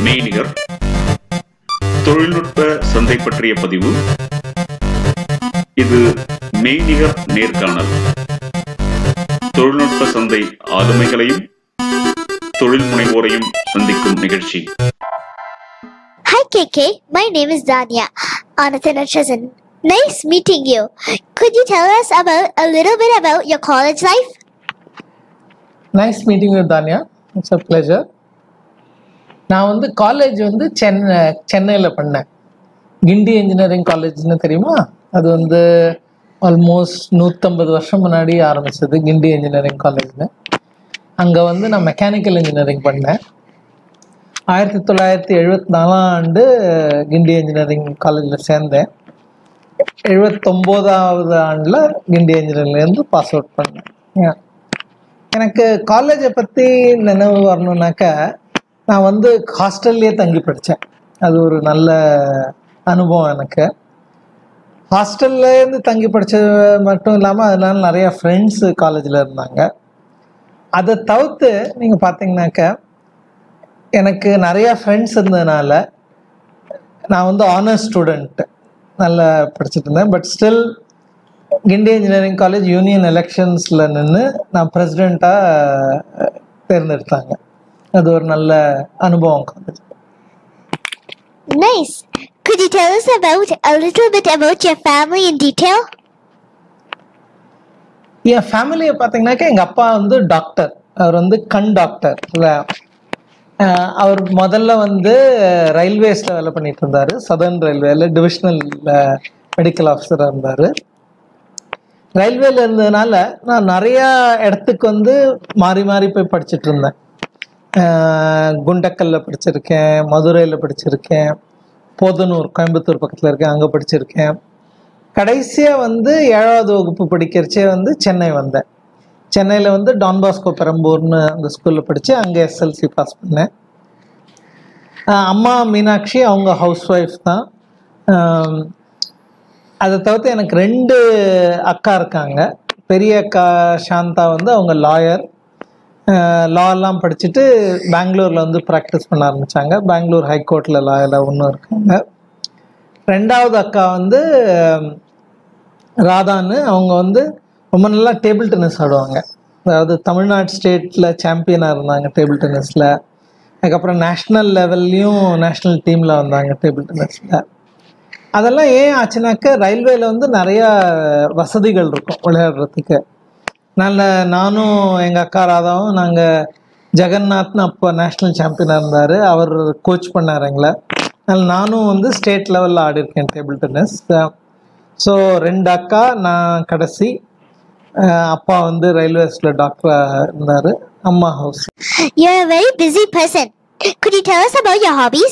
மெய்நிகர் தொழில்நுட்ப சந்தை பற்றிய பதிவு இது மெய்நிகர் நேர்காணல் தொழில்நுட்ப சந்தை ஆளுமைகளையும் தொழில் முனைவோரையும் சந்திக்கும் நிகழ்ச்சி Hi KK, my name is Danya Anathanachazan. Nice meeting you. Could you tell us about a little bit about your college life? Nice meeting with Tania it's a pleasure நான் வந்து காலேஜ் வந்து சென்னை சென்னையில் பண்ணேன் கிண்டி இன்ஜினியரிங் காலேஜ்னு தெரியுமா அது வந்து ஆல்மோஸ்ட் நூற்றம்பது வருஷம் முன்னாடி ஆரம்பிச்சது கிண்டி இன்ஜினியரிங் காலேஜ்னு அங்கே வந்து நான் மெக்கானிக்கல் இன்ஜினியரிங் பண்ணேன் ஆயிரத்தி தொள்ளாயிரத்தி எழுபத்தி நாலாம் ஆண்டு கிண்டி இன்ஜினியரிங் காலேஜில் சேர்ந்தேன் எழுபத்தொம்போதாவது ஆண்டில் கிண்டி இன்ஜினியரிங்லேருந்து பாஸ் அவுட் பண்ணேன் Yeah. எனக்கு காலேஜை பற்றி நினைவு வரணுன்னாக்கா நான் வந்து ஹாஸ்டல்லே தங்கி படித்தேன் அது ஒரு நல்ல அனுபவம் எனக்கு ஹாஸ்டல்லேருந்து தங்கி படித்தது மட்டும் இல்லாமல் அதனால நிறைய ஃப்ரெண்ட்ஸு காலேஜில் இருந்தாங்க அதை தவிர்த்து நீங்கள் பார்த்தீங்கன்னாக்கா எனக்கு நிறையா ஃப்ரெண்ட்ஸ் இருந்ததுனால நான் வந்து ஆனர் ஸ்டூடெண்ட் நல்லா படிச்சுட்டு இருந்தேன் but still Guindy engineering college union எலெக்ஷன்ஸில் நின்று நான் பிரசிடெண்ட்டாக தேர்ந்தெடுத்தாங்க அது ஒரு நல்ல அனுபவம் college Nice. Could you tell us about a little bit about your family in detail? என் ஃபேமிலியை பார்த்தீங்கன்னாக்கா எங்கள் அப்பா வந்து டாக்டர் அவர் வந்து கண் டாக்டர் இல்லை அவர் முதல்ல வந்து ரயில்வேஸில் வேலை பண்ணிட்டு இருந்தார் சதர்ன் ரயில்வேல டிவிஷனல் மெடிக்கல் ஆஃபீஸராக இருந்தார் ரயில்வேல இருந்ததுனால நான் நிறையா இடத்துக்கு வந்து மாறி மாறி போய் படிச்சுட்டு இருந்தேன் அஹ் குண்டக்கல்ல படிச்சிருக்கேன் மதுரையில் படிச்சிருக்கேன் போதனூர் கோயம்புத்தூர் பக்கத்தில் இருக்கேன் அங்கே படிச்சிருக்கேன் கடைசியாக வந்து ஏழாவது வகுப்பு படிக்கிறச்சே வந்து சென்னை வந்தேன் சென்னையில் வந்து டான் பாஸ்கோ பெரம்பூர்னு அந்த ஸ்கூலில் படித்து அங்கே எஸ்எல்சி பாஸ் பண்ணேன் அஹ் அம்மா மீனாட்சி அவங்க ஹவுஸ் ஒய்ஃப் தான் அஹ் அதை தவிர்த்து எனக்கு ரெண்டு அக்கா இருக்காங்க பெரிய அக்கா சாந்தா வந்து அவங்க லாயர் லா எல்லாம் படிச்சுட்டு பெங்களூரில் வந்து ப்ராக்டிஸ் பண்ண ஆரம்பித்தாங்க பெங்களூர் ஹைகோர்ட்டில் லாயரில் ஒன்றும் இருக்காங்க ரெண்டாவது அக்கா வந்து அஹ், ராதான்னு அவங்க வந்து ரொம்ப நல்லா டேபிள் டென்னிஸ் ஆடுவாங்க அதாவது தமிழ்நாடு ஸ்டேட்டில் சாம்பியனாக இருந்தாங்க டேபிள் டென்னிஸில் அதுக்கப்புறம் நேஷ்னல் லெவல்லையும் நேஷ்னல் டீமில் வந்தாங்க டேபிள் டென்னிஸில் அதெல்லாம் ஏன் ஆச்சுனாக்க ரயில்வேல வந்து நிறையா வசதிகள் இருக்கும் விளையாடுறதுக்கு நல்ல நானும் எங்கள் அக்கா ராதாவும் நாங்கள் ஜெகநாத்னு அப்போ நேஷ்னல் சாம்பியனாக இருந்தார் அவர் கோச் பண்ணார் எங்களை அதனால நானும் வந்து ஸ்டேட் லெவலில் ஆடிருக்கேன் டேபிள் டென்னிஸ் ஸோ ரெண்டு அக்கா நான் கடைசி அஹ் அப்பா வந்து ரயில்வேஸில் டாக்டராக இருந்தார் அம்மா house You're a very busy person. Could you tell us about your hobbies?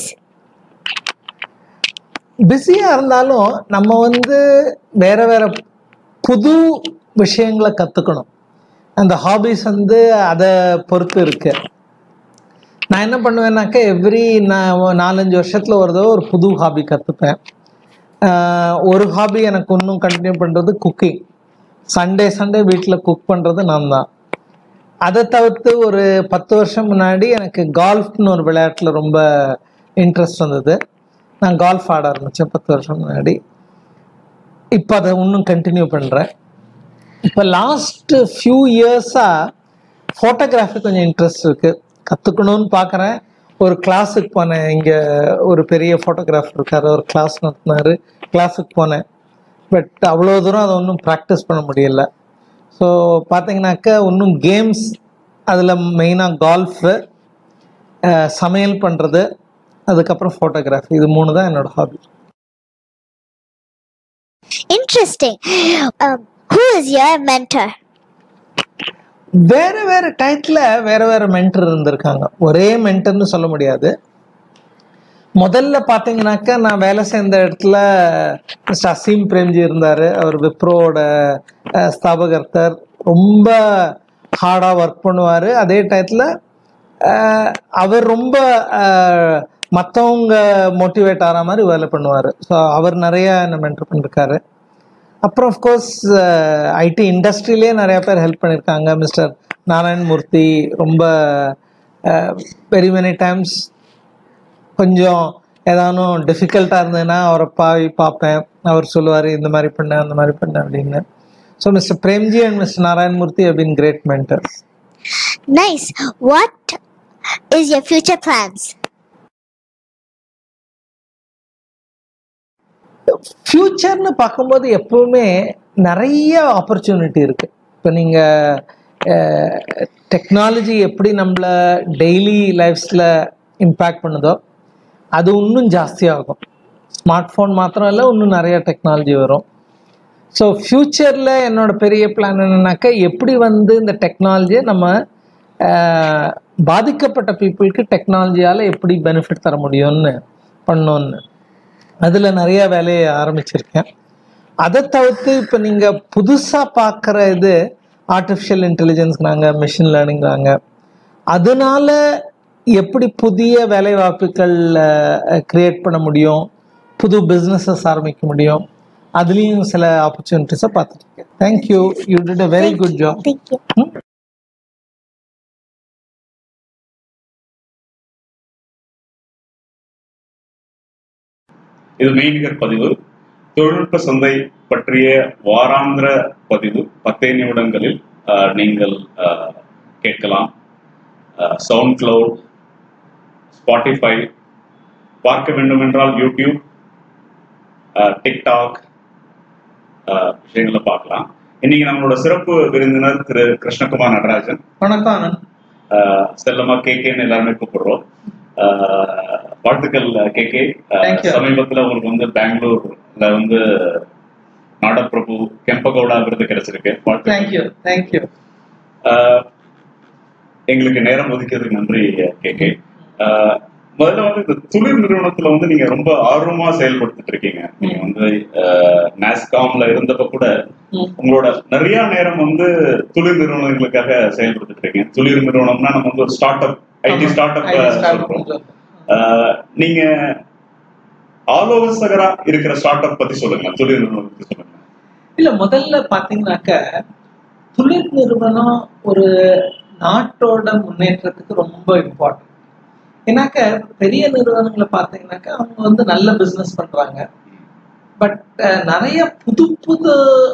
பிஸியாக இருந்தாலும் நம்ம வந்து வேற வேற புது விஷயங்களை கற்றுக்கணும் அந்த ஹாபிஸ் வந்து அதை பொறுத்து இருக்கு நான் என்ன பண்ணுவேன்னாக்கா எவ்ரி நான் நாலஞ்சு வருஷத்தில் ஒரு தடவை ஒரு புது ஹாபி கற்றுப்பேன் ஒரு ஹாபி எனக்கு இன்னும் கண்டினியூ பண்ணுறது குக்கிங் சண்டே சண்டே வீட்டில் குக் பண்ணுறது நான் தான் அதை தவிர்த்து ஒரு பத்து வருஷம் முன்னாடி எனக்கு கால்ஃப்னு ஒரு விளையாட்டில் ரொம்ப இன்ட்ரெஸ்ட் வந்தது நான் கால்ஃப் ஆட ஆரம்பித்தேன் பத்து வருஷம் முன்னாடி இப்போ அதை இன்னும் கண்டினியூ பண்ணுறேன் இப்போ லாஸ்ட்டு ஃபியூ இயர்ஸாக ஃபோட்டோகிராஃபி கொஞ்சம் இன்ட்ரெஸ்ட் இருக்குது கற்றுக்கணும்னு பார்க்குறேன் ஒரு கிளாஸுக்கு போனேன் இங்கே ஒரு பெரிய ஃபோட்டோகிராஃபர் இருக்கார் ஒரு கிளாஸ் நடத்தினார் கிளாஸுக்கு போனேன் பட் அவ்வளோ தூரம் அதை ஒன்றும் ப்ராக்டிஸ் பண்ண முடியல ஸோ பார்த்தீங்கன்னாக்கா இன்னும் கேம்ஸ் அதில் மெயினாக கால்ஃபு சமையல் பண்ணுறது அதுக்கப்புறம் ஃபோட்டோகிராஃபி இது மூணு தான் என்னோட hobby Interesting. Um, who is your mentor? வேற வேற டயத்தில் வேற வேற மென்டர் இருந்திருக்காங்க ஒரே மென்டர்னு சொல்ல முடியாது முதல்ல பார்த்தீங்கன்னாக்கா நான் வேலை சேர்ந்த இடத்துல மிஸ்டர் அசீம் பிரேம்ஜி இருந்தார் அவர் விப்ரோவோட அஹ், ஸ்தாபகர்த்தர் ரொம்ப ஹார்டாக ஒர்க் பண்ணுவார் அதே டயத்தில் அவர் ரொம்ப மற்றவங்க மோட்டிவேட் ஆகிற மாதிரி வேலை பண்ணுவார் ஸோ அவர் நிறைய என்ன மென்டர் பண்ணிருக்காரு அப்புறம் அஃப்கோர்ஸ் ஐடி இண்டஸ்ட்ரியிலே நிறைய பேர் ஹெல்ப் பண்ணியிருக்காங்க மிஸ்டர் நாராயண் மூர்த்தி ரொம்ப வெரி மெனி டைம்ஸ் கொஞ்சம் ஏதானும் டிஃபிகல்ட்டாக இருந்ததுன்னா அவரை பாவி பார்ப்பேன் அவர் சொல்லுவார் இந்த மாதிரி பண்ண அந்த மாதிரி பண்ண அப்படின்னு so mister Premji and mister Narayana Murthy have been great mentors Nice. What is your future plans? ஃப்யூச்சர்னு பார்க்கும்போது எப்பவுமே நிறைய ஆப்பர்ச்சுனிட்டி இருக்கு இப்போ நீங்கள் டெக்னாலஜி எப்படி நம்மளை டெய்லி லைஃப்ஸில் இம்பேக்ட் பண்ணுதோ அது இன்னும் ஜாஸ்தியாகும் ஸ்மார்ட் ஃபோன் மாத்திரம் இல்லை இன்னும் நிறைய டெக்னாலஜி வரும் ஸோ ஃப்யூச்சரில் என்னோட பெரிய பிளான் என்னன்னாக்கா எப்படி வந்து இந்த டெக்னாலஜியை நம்ம அஹ், பாதிக்கப்பட்ட பீப்புளுக்கு டெக்னாலஜியால் எப்படி பெனிஃபிட் தர முடியும்னு பண்ணோன்னு அதில் நிறைய வேலையை ஆரம்பிச்சிருக்கேன் அதை தவிர்த்து இப்போ நீங்கள் புதுசாக பார்க்குற இது ஆர்டிஃபிஷியல் இன்டெலிஜென்ஸ்ங்கிறாங்க மிஷின் லேர்னிங்கிறாங்க அதனால எப்படி புதிய வேலை வாய்ப்புகள் கிரியேட் பண்ண முடியும் புது பிஸ்னஸஸ் ஆரம்பிக்க முடியும் அதுலேயும் சில ஆப்பர்ச்சுனிட்டிஸை பார்த்துருக்கேன் thank you you did a very good job Thank you. இது மெய்நிகர் பதிவு தொழில்நுட்ப சந்தை பற்றிய வாராந்திர பதிவு பத்தே நிமிடங்களில் ஆஹ், நீங்கள் ஆஹ், கேட்கலாம் சவுண்ட் கிளவுட் ஸ்பாட்டிஃபை பார்க்க வேண்டும் என்றால் யூடியூப் டிக்டாக் விஷயங்களை பார்க்கலாம் இன்னைக்கு நம்மளோட சிறப்பு விருந்தினர் திரு கிருஷ்ணகுமார் நடராஜன் வணக்கம் ஆனந்த் ஆஹ் செல்லமா கேகேன்னு எல்லாருமே கூப்பிடுறோம் ஆஹ் வாழ்த்துக்கள் கேகே Thank you. சமீபத்துல உங்களுக்கு வந்து பெங்களூர்ல வந்து நாடப்பிரபு கெம்பகவுடா விருது கிடைச்சிருக்கு வாழ்த்துக்கள் தேங்க்யூ தேங்க்யூ ஆஹ் எங்களுக்கு நேரம் ஒதுக்கியதுக்கு நன்றி கேகே முதல்ல வந்து இந்த தொழில் நிறுவனத்துல வந்து நீங்க ரொம்ப ஆர்வமா செயல்படுத்திட்டு இருக்கீங்க நீங்க வந்து நாஸ்காம்ல இருந்தப்ப கூட உங்களோட நிறைய நேரம் வந்து தொழில் நிறுவனங்களுக்காக செயல்படுத்திட்டு இருக்கீங்க தொழில் நிறுவனம்னா நம்ம வந்து ஒரு start up IT start up சொல்றோம் ஆஹ் நீங்க ஆலோசகரா இருக்கிற ஸ்டார்ட் அப் பத்தி சொல்லுங்க தொழில் நிறுவனம் பத்தி சொல்லுங்க இல்ல முதல்ல பாத்தீங்கன்னாக்க தொழில் நிறுவனம் ஒரு நாட்டோட முன்னேற்றத்துக்கு ரொம்ப இம்பார்ட்டன்ட் ஏன்னாக்க பெரிய நிறுவனங்களை பாத்தீங்கன்னாக்க அவங்க வந்து நல்ல பிசினஸ் பண்றாங்க பட் நிறைய புது புது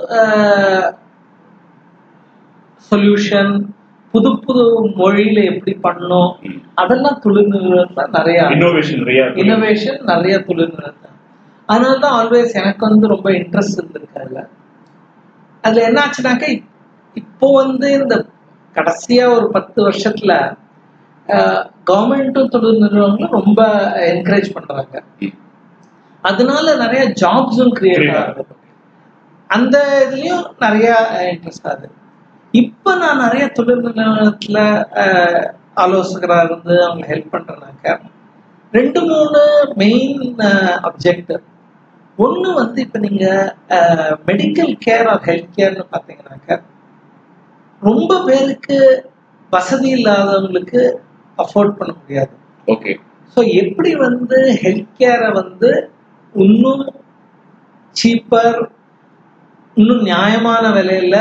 சொல்யூஷன் புது புது மொழியில எப்படி பண்ணணும் அதெல்லாம் தொழில் நிறுவனத்துல நிறைய இன்னோவேஷன் நிறைய இருக்கு. இனோவேஷன் நிறைய தொழில் நிறுவனம் அதனால தான் ஆல்வேஸ் எனக்கு வந்து ரொம்ப இன்ட்ரெஸ்ட் இருந்திருக்கு அதுல அதுல என்ன ஆச்சுனாக்க இப்- இப்போ வந்து இந்த கடைசியா ஒரு பத்து வருஷத்துல கவர்மெண்ட்டும் தொழில் நிறுவனங்களும் ரொம்ப என்கரேஜ் பண்றாங்க ம். அதனால நிறைய ஜாப்ஸும் கிரியேட் Create ஆகுது அந்த இதுலயும் நிறைய இன்ட்ரெஸ்ட் ஆகுது இப்ப நான் நிறைய தொழில் நிறுவனத்துல அஹ், ஆலோசகரா இருந்து அவங்க ஹெல்ப் பண்றேனாக்க ரெண்டு மூணு மெயின் அப்ஜெக்டிவ் ஒண்ணு வந்து இப்ப நீங்க மெடிக்கல் கேர் ஆர் ஹெல்த் கேர்னு பாத்தீங்கன்னாக்க ரொம்ப பேருக்கு வசதி இல்லாதவங்களுக்கு அஃபோர்ட் பண்ண முடியாது ஓகே ஸோ எப்படி வந்து ஹெல்த் கேரை வந்து இன்னும் சீப்பர் இன்னும் நியாயமான விலையில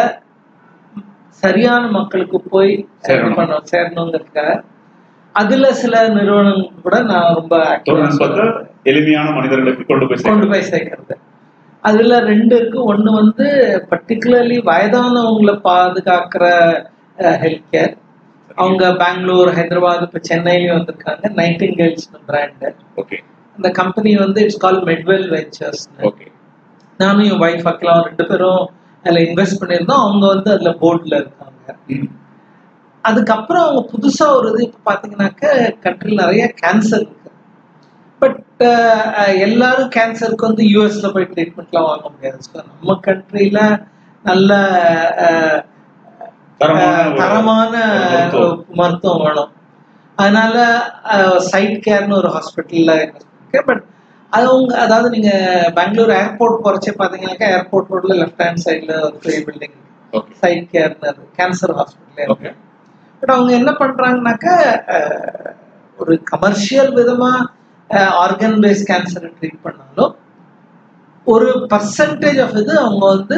சரியான மக்களுக்கு போய் சேரணும். பண்ண சேரணுங்கிறதுக்காக அதுல சில நிறுவனங்கள் கூட நான் ரொம்ப active ஆ தொழில்நுட்பத்தை சொல்றேன். எளிமையான மனிதர்களுக்கு கொண்டு போய் கொண்டு சேர்க்கணும். போய் சேர்க்கறது அதுல ரெண்டு இருக்கு ஒண்ணு வந்து பர்டிகுலர்லி வயதானவங்களை பாதுகாக்கிற ஹெல்த் கேர் அவங்க பெங்களூர் ஹைதராபாத் இப்ப சென்னையிலயும் வந்திருக்காங்க நைட்டிங்கேல்ஸ் பிராண்ட் ஓகே அந்த கம்பெனி வந்து it's call Medwell Ventures okay நானும் என் ஒய்ஃப் அக்கலாம் ரெண்டு பேரும் அதுல இன்வெஸ்ட் பண்ணியிருந்தோம் அவங்க வந்து அதுல போர்ட்ல இருக்காங்க ம். அதுக்கப்புறம் அவங்க புதுசா ஒரு இது இப்ப பாத்தீங்கன்னாக்க கண்ட்ரில நிறைய கேன்சர் இருக்கு பட் எல்லாரும் கேன்சருக்கு வந்து யூஎஸ்ல போய் ட்ரீட்மெண்ட்லாம் வாங்க முடியாது So, நம்ம கண்ட்ரில நல்ல அஹ், தரமான அஹ், ஒரு- தரமான ஒரு மருத்துவம். மருத்துவம் வேணும் அதனால சைட் கேர்னு ஒரு ஹாஸ்பிட்டல்ல இருக்கு பட் அது அவங்க அதாவது நீங்க பெங்களூர் ஏர்போர்ட் போறச்சே பாத்தீங்கன்னாக்கா ஏர்போர்ட் ரோட்ல லெஃப்ட் ஹேண்ட் சைடுல ஒரு பெரிய பில்டிங் ஓகே சைட் கேர்னு கேன்சர் ஹாஸ்பிட்டல் ஓகே இருக்கு பட் அவங்க என்ன பண்றாங்கனாக்கா அஹ், ஒரு கமர்ஷியல் விதமா ஆர்கன் பேஸ் கேன்சரை ட்ரீட் பண்ணாலும் ஒரு பர்சன்டேஜ் ஆஃப் இது அவங்க வந்து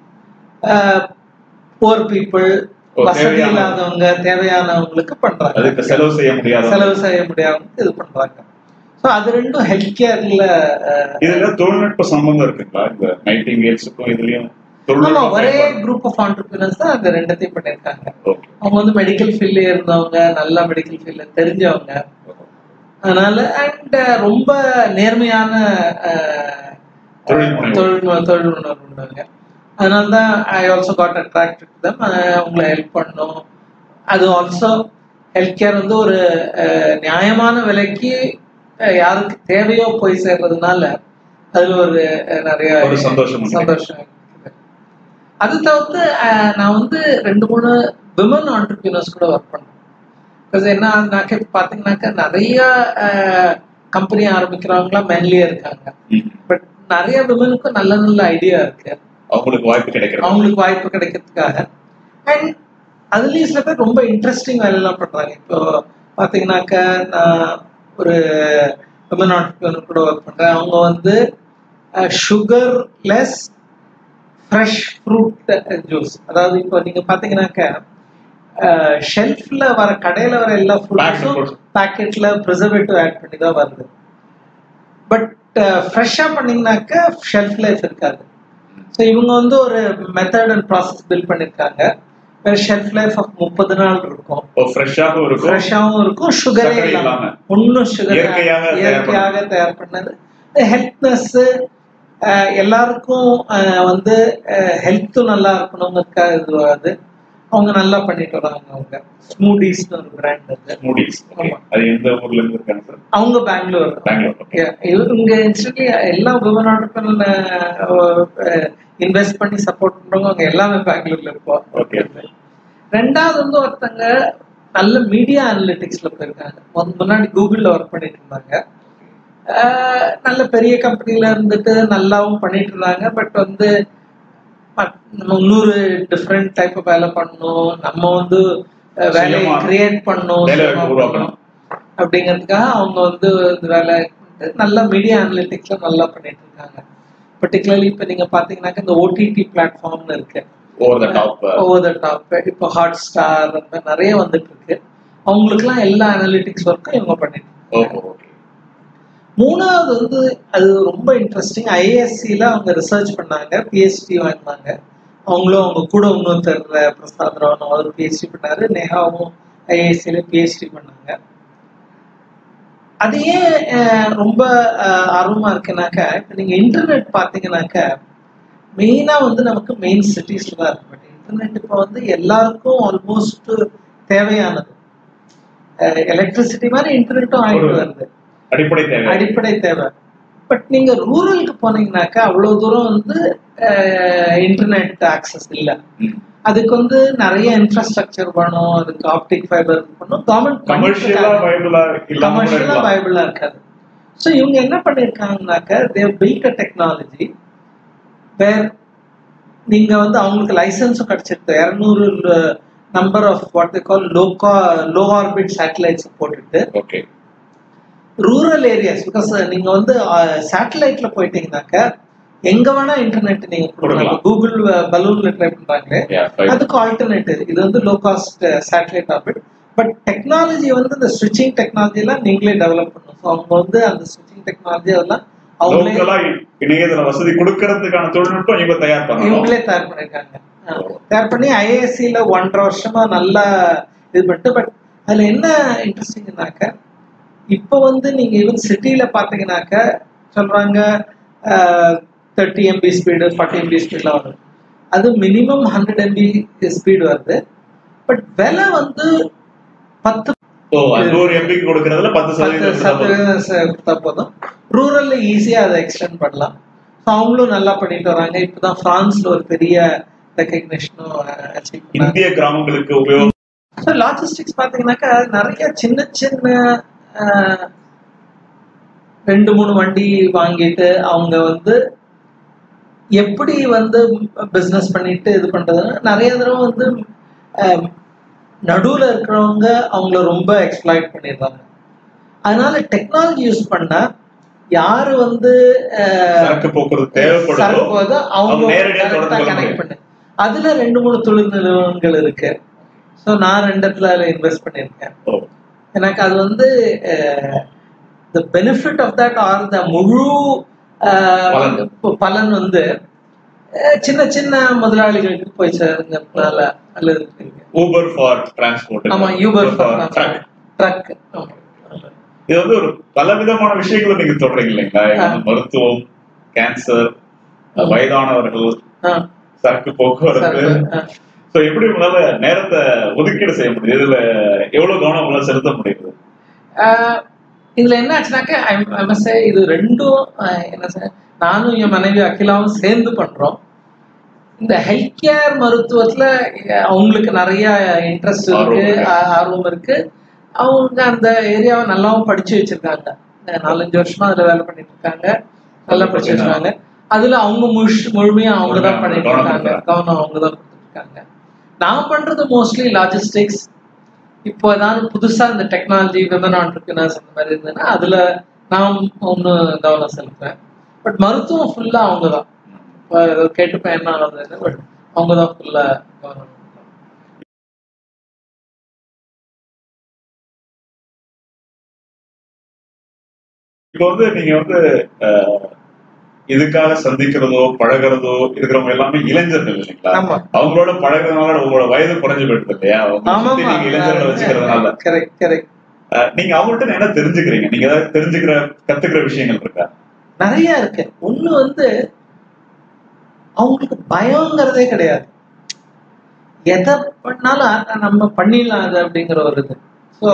போர் பீப்புள் ஓ, வசதி தேவையான- இல்லாதவங்க தேவையானவங்களுக்கு பண்றாங்க அதுக்கு செலவு செய்ய முடியாத செலவு செய்ய முடியாதவங்களுக்கு இது பண்றாங்க ஸோ ஸோ அது ரெண்டும் ஹெல்த் கேர்ல இதுல தொழில்நுட்ப சம்பந்தம் இருக்குங்களா இந்த நைட்டிங்கேல்ஸுக்கும் இதுலயும் ஆமா தொழில்நுட்ப ஒரே பயன்பாடு. குரூப் ஆஃப் ஆண்டர்பிரினர்ஸ் தான் அந்த ரெண்டத்தையும் பண்ணியிருக்காங்க Okay. அவங்க வந்து மெடிக்கல் ஃபீல்ட்ல இருந்தவங்க நல்ல மெடிக்கல் ஃபீல்ட்ல தெரிஞ்சவங்க அதனால அண்ட் ரொம்ப நேர்மையான அஹ், தொழில் முனைவோர். தொழில் தொழில் உணர்வு உள்ளவங்க அதனால தான் I also got attracted them அவங்களை ஹெல்ப் பண்ணோம் அது ஆல்சோ ஹெல்த் கேர் வந்து ஒரு அஹ், நியாயமான விலைக்கு அஹ், யாருக்கு தேவையோ போய் சேர்றதுனால அதுல ஒரு அஹ், நிறைய ஒரு சந்தோஷம் உண்டு. சந்தோஷம் இருக்குது. அது தவிர்த்து அஹ், நான் வந்து ரெண்டு மூணு விமன் ஆண்டர்பிரினர்ஸ் கூட ஒர்க் பண்ணேன் பிகாஸ் என்னன்னாக்க இப்ப பாத்தீங்கன்னாக்கா நிறைய கம்பெனி ஆரம்பிக்கிறவங்களாம் மென்லியே இருக்காங்க ம். பட் நிறைய விமனுக்கும் நல்ல நல்ல ஐடியா இருக்கு அவங்களுக்கு வாய்ப்பு கிடைக்கிறது அவங்களுக்கு வாய்ப்பு கிடைக்கிறதுக்காக அண்ட் அதுலயும் சில பேர் ரொம்ப இன்ட்ரெஸ்டிங் வேலையெல்லாம் பண்றாங்க இப்போ பாத்தீங்கன்னாக்கா நான் ஒரு விமன் ஆண்டர்பிரினர் கூட ஒர்க் பண்றேன் அவங்க வந்து sugar less fresh fruit juice அதாவது இப்போ நீங்க பாத்தீங்கன்னாக்கா ஷெல்ஃப்ல வர கடையில வர எல்லா Packet ஃப்ரூட்ஸும் fruits. பேக்கெட்ல ப்ரிசர்வேட்டிவ் ஆட் பண்ணி தான் வருது பட் ஃப்ரெஷ்ஷாக பண்ணீங்கன்னாக்கா ஷெல்ஃப் லைஃப் இருக்காது ஸோ இவங்க வந்து ஒரு மெத்தட் அண்ட் ப்ராசஸ் பில்ட் பண்ணியிருக்காங்க ஷெல்ஃப் லைஃப் ஆஃப் முப்பது நாள் இருக்கும் ஃப்ரெஷ்ஷாகவும் இருக்கும் ஃப்ரெஷ்ஷாகவும் இருக்கும் சுகரே சர்க்கரை இல்லாம இல்லாம. ஒன்றும் சுகர் இயற்கையாக தயார் இயற்கையாக தயார் பண்ணது ஹெல்த்னஸ் எல்லாருக்கும் அஹ், வந்து ஹெல்த்தும் நல்லா இருக்கணுங்கிறதுக்காக இது வருது அவங்க நல்லா பண்ணிட்டு வராங்க அவங்க ஸ்மூடிஸ்னு ஒரு பிராண்ட் இருக்கு மூடிஸ் ஆமா. அது எந்த ஊர்ல இருந்து இருக்காங்க சார் அவங்க பெங்களூர் பெங்களூர் ஓகே Yeah, இவ- இங்க இன்ஸ்டன்ட்லி எல்லா விமன் ஆண்டர்பிரினர் இன்வெஸ்ட் பண்ணி சப்போர்ட் பண்றவங்க அவங்க எல்லாமே பெங்களூர்ல இருப்போம் ஓகே ரெண்டாவது வந்து ஒருத்தங்க நல்ல மீடியா அனலிட்டிக்ஸ்ல போயிருக்காங்க முன்~ முன்னாடி கூகுள்ல ஒர்க் பண்ணிட்டு இருந்தாங்க ஆஹ் நல்ல பெரிய கம்பெனில இருந்துட்டு நல்லாவும் பண்ணிட்டு இருந்தாங்க பட் வந்து மத்- நம்ம இன்னொரு டிஃப்ரெண்ட் டைப் வேலை பண்ணணும் நம்ம வந்து அஹ், வேலையை சுயமா கிரியேட் பண்ணணும் வேலை சுயமா உருவாக்கணும். பண்ணணும் அப்படிங்கிறதுக்காக அவங்க வந்து இந்த வேலை பண்ணிட்டு நல்ல மீடியா அனலிட்டிக்ஸ்ல நல்லா பண்ணிட்டு இருக்காங்க பர்டிகுலர்லி இப்போ நீங்க பாத்தீங்கன்னாக்க இந்த ஓடிடி பிளாட்ஃபார்ம்னு இருக்கு over the top over the top இப்போ ஹாட் ஸ்டார் அந்த மாதிரி நிறைய வந்துட்டு இருக்கு அவங்களுக்குலாம் எல்லா அனலிட்டிக்ஸ் ஒர்க்கும் இவங்க பண்ணிட்டு இருக்காங்க ஓகே ஓகே மூணாவது வந்து அது ரொம்ப இன்ட்ரெஸ்டிங் ஐஏஎஸ்சியில் அவங்க ரிசர்ச் பண்ணாங்க பிஹெச்டி வாங்கினாங்க அவங்களும் அவங்க கூட இன்னொருத்தர் பிரசாத் ராவன் அவர் பிஹெச்டி பண்ணாரு நேஹாவும் ஐஏஎஸ்சியில பிஹெச்டி பண்ணாங்க அது ஏன் அஹ், ரொம்ப அஹ், ஆர்வமா இருக்குனாக்க இப்போ நீங்க இன்டர்நெட் பார்த்தீங்கன்னாக்க மெயினா வந்து நமக்கு மெயின் சிட்டிஸ்ல தான் இருக்கு பட் இன்டர்நெட் இப்போ வந்து எல்லாருக்கும் ஆல்மோஸ்ட் தேவையானது எலக்ட்ரிசிட்டி மாதிரி இன்டர்நெட்டும் ஆயிட்டு ஒரு- வருது அடிப்படை தேவை அடிப்படை தேவை பட் நீங்க ரூரலுக்கு போனீங்கன்னாக்கா அவ்வளவு தூரம் வந்து இன்டர்நெட் ஆக்சஸ் இல்ல ம். அதுக்கு வந்து நிறைய இன்ஃப்ராஸ்ட்ரக்சர் வேணும் அதுக்கு ஆப்டிக் ஃபைபர் பண்ணும் கமர்ஷியலா கவர்மெண்ட் பயபிளா இல்லாம கூட கமர்ஷியலா இருக்கலாம். பயபிளா இருக்காது ஸோ இவங்க என்ன பண்ணிருக்காங்கனாக்க they've build a technology where நீங்க வந்து அவங்களுக்கு லைசன்ஸும் கிடைச்சிருக்கு இரநூறு number of what call low low orbit satellites போட்டுட்டு ஓகே ரூரல் ஏரியாஸ் பிகாஸ் நீங்க வந்து சேட்டலைட்ல போயிட்டீங்கன்னாக்க எங்க வேணா இன்டர்நெட் நீங்க கொடுக்கலாம் கொடுக்கலாம். கூகுள் பலூன்ல ட்ரை பண்றாங்களே Yeah, right. அதுக்கு ஆல்டர்னேட்டிவ் இது வந்து low cost satellite orbit but technology வந்து இந்த ஸ்விட்சிங் டெக்னாலஜி எல்லாம் நீங்களே டெவலப் பண்ணணும் ஸோ அவங்க வந்து அந்த ஸ்விட்சிங் டெக்னாலஜி அதெல்லாம் அவங்களே லோக்கலா இணையதள வசதி கொடுக்கறதுக்கான தொழில்நுட்பம் இவங்க தயார் பண்ணணும் இவங்களே தயார் பண்ணிருக்காங்க ஆ. தயார் பண்ணி ஐஏஎஸ்சியில் ஒன்றரை வருஷமா நல்லா இது பண்ணிட்டு பட் அதுல என்ன இன்ட்ரெஸ்டிங்னாக்க இப்போ வந்து நீங்க ஈவன் சிட்டியில பாத்தீங்கன்னாக்க சொல்றாங்க thirty MB speed forty MB ஸ்பீட்லாம் வருது அது மினிமம் ஹண்ட்ரட் எம்பி ஸ்பீடு வருது பட் விலை வந்து பத்து ஓ அது ஒரு எம்பிக்கு கொடுக்கறதுல பத்து பத்து சதவீதம் இருந்தா போதும். சதவீதம் ச- கொடுத்தா போதும் ரூரல்ல ஈஸியா அதை எக்ஸ்டெண்ட் பண்ணலாம் So அவங்களும் நல்லா பண்ணிட்டு வராங்க இப்பதான் பிரான்ஸ்ல ஒரு பெரிய ரெக்கக்னிஷனும் அச்சீவ் பண்ணாங்க இந்திய கிராமங்களுக்கு உபயோகம் ஸோ லாஜிஸ்டிக்ஸ் பார்த்தீங்கன்னாக்கா நிறைய சின்ன சின்ன அஹ், ரெண்டு மூணு வண்டி வாங்கிட்டு அவங்க வந்து எப்படி வந்து பிஸ்னஸ் பண்ணிட்டு இது பண்றதுன்னா நிறைய தடவை வந்து அஹ், நடுவுல இருக்கிறவங்க அவங்கள ரொம்ப எக்ஸ்ப்ளாய்ட் பண்ணிடுறாங்க அதனால டெக்னாலஜி யூஸ் பண்ணா யாரு வந்து அஹ், சரக்கு போக்குவரத்து தேவைப்படுதோ சரக்கு போகுதோ அவங்க அவங்க நேரடியா தொடர்பு கொள்ள கனெக்ட் முடியும். பண்ணு அதுல ரெண்டு மூணு தொழில் நிறுவனங்கள் இருக்கு ஸோ நான் ரெண்டு இடத்துல அதில் இன்வெஸ்ட் பண்ணியிருக்கேன் ஓ, எனக்கு அது வந்து ah, the benefit of that or the முழு ஆஹ், பலன். ப- பலன் வந்து அஹ், சின்ன சின்ன முதலாளிகளுக்கு போய் சேர்ந்ததுனால அல்லது ஊபர் ஃபார் டிரான்ஸ்போர்ட் ஆமா யூபர் ட்ரக் ட்ரக் இது வந்து ஒரு பல விதமான விஷயங்களை நீங்க சொல்றீங்க இல்லைங்களா இது வந்து மருத்துவம் கேன்சர் வயதானவர்கள் சரக்கு போக்குவரத்து சோ எப்படி உங்களால நேரத்தை ஒதுக்கீடு செய்ய முடியுது இதுல எவ்வளவு கவனம் உங்களால செலுத்த முடியுது இதுல என்ன ஆச்சுனாக்க இது ரெண்டும் ஆஹ், என்ன சார் நானும் என் மனைவி அகிலாவும் சேர்ந்து பண்றோம் இந்த ஹெல்த் கேர் மருத்துவத்துல அஹ், அவங்களுக்கு நிறைய இன்ட்ரெஸ்ட் இருக்கு ஆர்வம் இருக்கு. ஆ- ஆர்வம் இருக்கு அவங்க அந்த ஏரியாவை நல்லாவும் படிச்சு வச்சிருக்காங்க அஹ், நாலஞ்சு வருஷமா அதுல வேலை பண்ணிட்டு இருக்காங்க நல்லா படிச்சு வச்சிருக்காங்க அதுல அவங்க முழு முழுமையா அவங்க தான் முழுமையா பண்ணிட்டு கவனம் இருக்காங்க கொடுக்குறாங்க. கவனம் அவங்க தான் கொடுத்துட்டு இருக்காங்க நான் பண்றது மோஸ்ட்லி லாஜிஸ்டிக்ஸ் இப்போ ஏதாவது புதுசா இந்த டெக்னாலஜி விமன் ஆண்டர்பிரினர்ஸ் அந்த மாதிரி இருந்ததுன்னா அதுல நான் ஒன்று கவனம் செலுத்துறேன் பட் மருத்துவம் ஃபுல்லா அவங்க தான் இப்போ ஏதோ கேட்டுப்பேன் என்ன ஆகுதுன்னு பட் அவங்க தான் ஃபுல்லா கவனம் செலுத்துறாங்க. இப்போ வந்து நீங்க வந்து அஹ், இதுக்காக சந்திக்கிறதோ பழகுறதோ இருக்கிறவங்க எல்லாமே இளைஞர்கள் இல்லைங்களா ஆமா அவங்களோட பழகுறதுனால உங்களோட வயது குறைஞ்சு போயிடுது இல்லையா உங்களை ஆமா சுத்தி நீங்க இளைஞர்களை வச்சுக்கிறதுனால கரெக்ட் கரெக்ட் அஹ், நீங்க அவங்கள்ட்ட என்ன தெரிஞ்சுக்கிறீங்க நீங்க ஏதாவது தெரிஞ்சுக்கிற கத்துக்கிற விஷயங்கள் இருக்கா நிறைய இருக்கு ஒண்ணு வந்து அவங்களுக்கு பயங்கிறதே கிடையாது எதை பண்ணாலும் அ- நம்ம பண்ணிடலாம் அது அப்படிங்கிற ஒரு இது ஸோ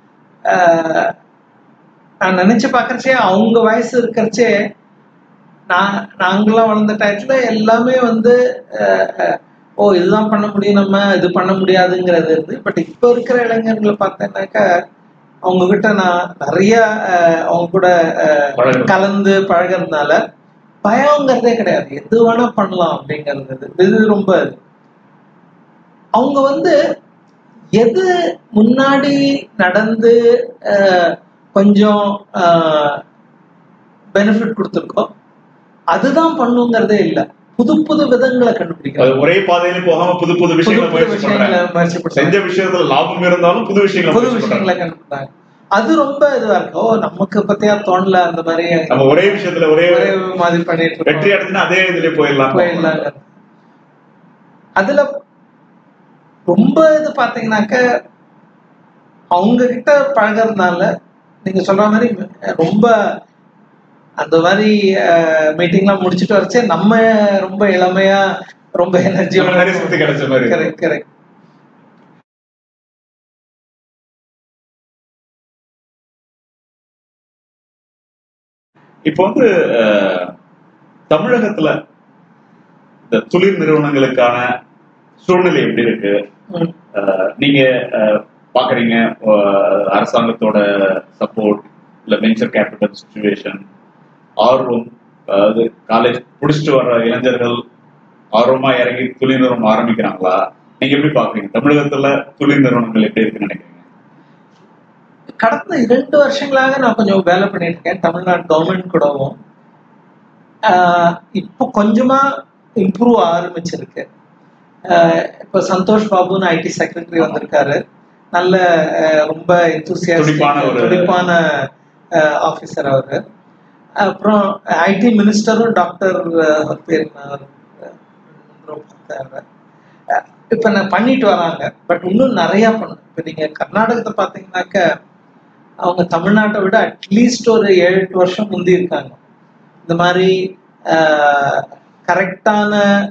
நான் நினைச்சு பார்க்கறச்சே அவங்க வயசு இருக்கிறச்சே நான் நாங்களாம் வளர்ந்த டயத்துல எல்லாமே வந்து அஹ், அஹ், ஓ இதுதான் பண்ண முடியும் நம்ம இது பண்ண முடியாதுங்கிறது இருந்து பட் இப்போ இருக்கிற இளைஞர்களை பார்த்தேன்னாக்கா அவங்க கிட்ட நான் நிறைய அஹ், அவங்க கூட அஹ், பழகுறது. கலந்து பழகிறதுனால பயங்கிறதே கிடையாது எது வேணா பண்ணலாம் அப்படிங்கிறது இது. இது ரொம்ப இது. அவங்க வந்து எது முன்னாடி நடந்து அஹ், கொஞ்சம் பெனிஃபிட் கொடுத்துருக்கோ அதுதான் பண்ணுங்கிறதே இல்லை புது புது விதங்களை அது கண்டுபிடிக்கிறாங்க ஒரே பாதையில போகாம புது புது புது விஷயங்களை புது முயற்சி விஷயங்களை பண்றாங்க முயற்சி பண்றாங்க செஞ்ச விஷயத்துல லாபம் இருந்தாலும் புது விஷயங்களை புது முயற்சி பண்றாங்க விஷயங்களை கண்டுபிடிச்சாங்க அது ரொம்ப இதுவா இருக்கு ஓ நமக்கு பத்தியா தோணல அந்த மாதிரி நம்ம ஒரே விஷயத்துல ஒரே ஒரே மாதிரி பண்ணிட்டு இருக்கோம். வெற்றி அடைஞ்சுன்னா அதே இதுலயே போயிடலாம் போயிடலாங்க அதுல ரொம்ப இது பாத்தீங்கன்னாக்க அவங்க கிட்ட பழகுறதுனால நீங்க சொல்ற மாதிரி ரொம்ப அந்த மாதிரி மீட்டிங்லாம் முடிச்சுட்டு வரச்சே நம்ம ரொம்ப இளமையா ரொம்ப எனர்ஜி நம்ம நிறைய சுத்தி கிடைச்ச மாதிரி கரெக்ட் கரெக்ட் இப்போ வந்து அஹ், தமிழகத்துல இந்த தொழில் நிறுவனங்களுக்கான சூழ்நிலை எப்படி இருக்கு அஹ், நீங்க அஹ், பாக்குறீங்க அஹ், அரசாங்கத்தோட சப்போர்ட் இல்ல வெஞ்சர் கேபிட்டல் சுச்சுவேஷன் ஆர்வம் அதாவது காலேஜ் முடிச்சுட்டு வர்ற இளைஞர்கள் ஆர்வமா இறங்கி தொழில் நிறுவனம் ஆரம்பிக்கிறாங்களா நீங்க எப்படி பாக்குறீங்க தமிழகத்துல தொழில் நிறுவனங்கள் எப்படி இருக்குன்னு நினைக்கிறீங்க கடந்த இரண்டு வருஷங்களாக நான் கொஞ்சம் வேலை பண்ணிட்டு இருக்கேன் தமிழ்நாடு கவர்மெண்ட் கூடவும் ஆஹ் இப்போ கொஞ்சமா இம்ப்ரூவ் ஆரம்பிச்சிருக்கு ஆஹ் இப்போ சந்தோஷ் பாபுன்னு ஐடி செக்ரட்டரி வந்திருக்காரு நல்ல ஆஹ் ரொம்ப enthusiastic, துடிப்பான ஒரு- துடிப்பான ஆஃபீஸர் அவரு அப்புறம் ஐடி மினிஸ்டரும் டாக்டர் பேர் என்ன அவரு? அஹ் பார்த்தாரு. அஹ் இப்ப நான் பண்ணிட்டு வராங்க பட் இன்னும் நிறைய பண்ணணும் இப்ப நீங்க கர்நாடகத்தை பாத்தீங்கன்னாக்க அவங்க தமிழ்நாட்டை விட அட்லீஸ்ட் ஒரு ஏழு எட்டு வருஷம் முந்தி இருக்காங்க இந்த மாதிரி கரெக்டான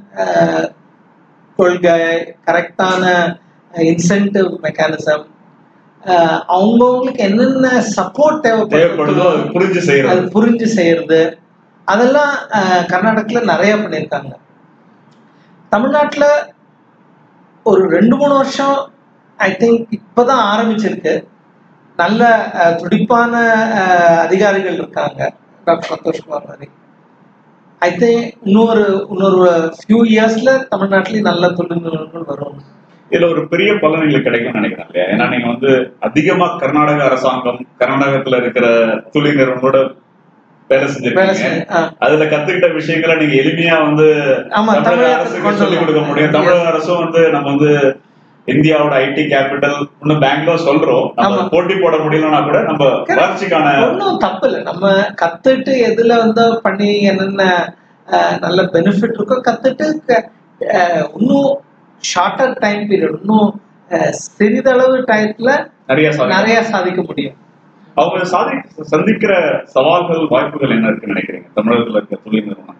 கொள்கை கரெக்டான இன்சென்டிவ் மெக்கானிசம் அவங்கவுங்களுக்கு என்னென்ன சப்போர்ட் தேவைப்படுதோ தேவைப்படுதோ அது புரிஞ்சு அது செய்யறது புரிஞ்சு செய்யறது அதெல்லாம் அஹ், கர்நாடகத்துல நிறைய பண்ணியிருக்காங்க தமிழ்நாட்டுல ஒரு ரெண்டு மூணு வருஷம் ஐ திங்க் இப்பதான் ஆரம்பிச்சிருக்கு நல்ல அஹ், துடிப்பான அஹ், அதிகாரிகள் இருக்காங்க டாக்டர் சந்தோஷ்குமார் மாதிரி ஐ திங்க் இன்னொரு இன்னொரு ஃபியூ இயர்ஸ்ல தமிழ்நாட்டிலேயும் நல்ல தொழில் நிறுவனங்கள் வரும் இதுல ஒரு பெரிய பலன் எங்களுக்கு கிடைக்கும்னு நினைக்கிறேன் இல்லையா ஏன்னா நீங்க வந்து அதிகமா கர்நாடக அரசாங்கம் கர்நாடகத்துல இருக்கிற தொழில் நிறுவனங்களோட வேலை வேலை செஞ்சிருக்கீங்க செய்ய- ஆ. அதுல கத்துக்கிட்ட விஷயங்களை நீங்க எளிமையா வந்து ஆமா, தமிழக தமிழகத்துக்கு அரசுக்கு கொண்டு சொல்லிக் கொடுக்க வரலாம். முடியும் தமிழக அரசும் வந்து நம்ம வந்து இந்தியாவோட ஐடி கேபிட்டல் இன்னும் பெங்களூர் சொல்றோம் நம்ம ஆமா. போட்டி போட முடியலன்னா கூட நம்ம Correct. வளர்ச்சிக்கான ஒன்றும் தப்பு இல்லை நம்ம கத்துட்டு எதுல வந்து பண்ணி என்னென்ன அஹ், நல்ல பெனிஃபிட் இருக்கோ கத்துட்டு க- அஹ், இன்னும் ஷார்ட்டர் டைம் பீரியட் இன்னும் அஹ், சிறிதளவு டயத்துல நிறைய சாதிக்கலாம். நிறைய சாதிக்க முடியும் அவங்க சாதி சந்திக்கிற சவால்கள் வாய்ப்புகள் என்ன இருக்குன்னு நினைக்கிறீங்க தமிழகத்துல இருக்க தொழில் நிறுவனங்கள்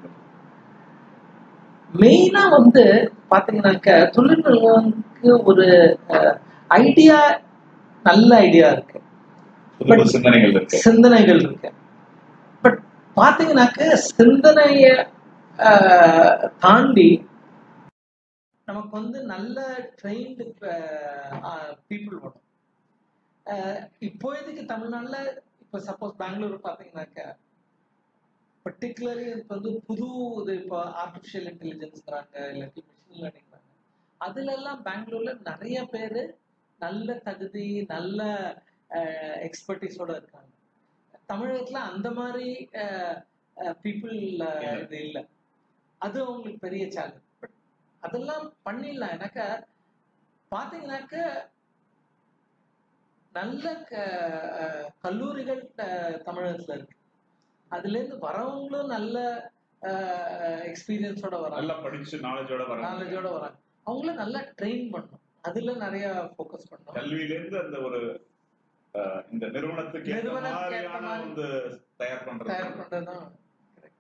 மெயினா வந்து பாத்தீங்கன்னாக்க தொழில் நிறுவனத்துக்கு ஒரு ஐடியா நல்ல ஐடியா இருக்கு புது புது சிந்தனைகள் இருக்கு சிந்தனைகள் இருக்கு பட் பாத்தீங்கன்னாக்க சிந்தனைய அஹ், தாண்டி நமக்கு வந்து நல்ல ட்ரெயின்டு பீப்புள் வேணும் அஹ், இப்போதைக்கு தமிழ்நாட்டுல இப்போ சப்போஸ் பெங்களூர் பாத்தீங்கன்னாக்க பர்டிகுலர்லி இப்போ வந்து புது இது இப்போ ஆர்டிஃபிஷியல் இன்டெலிஜென்ஸ்ங்கிறாங்க இல்லாட்டி மிஷின் லேர்னிங்கிறாங்க அதுல எல்லாம் பெங்களூர்ல நிறைய பேர் நல்ல தகுதி நல்ல எக்ஸ்பர்டீஸோட இருக்காங்க தமிழகத்துல அந்த மாதிரி பீப்புள் இது இல்லை அது அவங்களுக்கு பெரிய சேலஞ்ச் பட் அதெல்லாம் பண்ணிடலாம் எனக்கு பார்த்தீங்கன்னாக்க நல்ல க- அஹ், கல்லூரிகள் அஹ், தமிழகத்துல இருக்கு அதுல இருந்து வரவங்களும் நல்ல எக்ஸ்பீரியன்ஸோட வராங்க நல்லா படிச்சு நாலேஜோட வராங்க நாலேஜோட வராங்க அவங்கள நல்லா ட்ரெயின் பண்ணணும் அதுல நிறைய ஃபோக்கஸ் பண்ணணும் கல்வியில இருந்து அந்த ஒரு அஹ், இந்த நிறுவனத்துக்கு ஏத்த நிறுவனத்துக்கு ஏத்த மாதிரியான மாதிரி வந்து தயார் பண்றது தயார் பண்றதுதான் correct.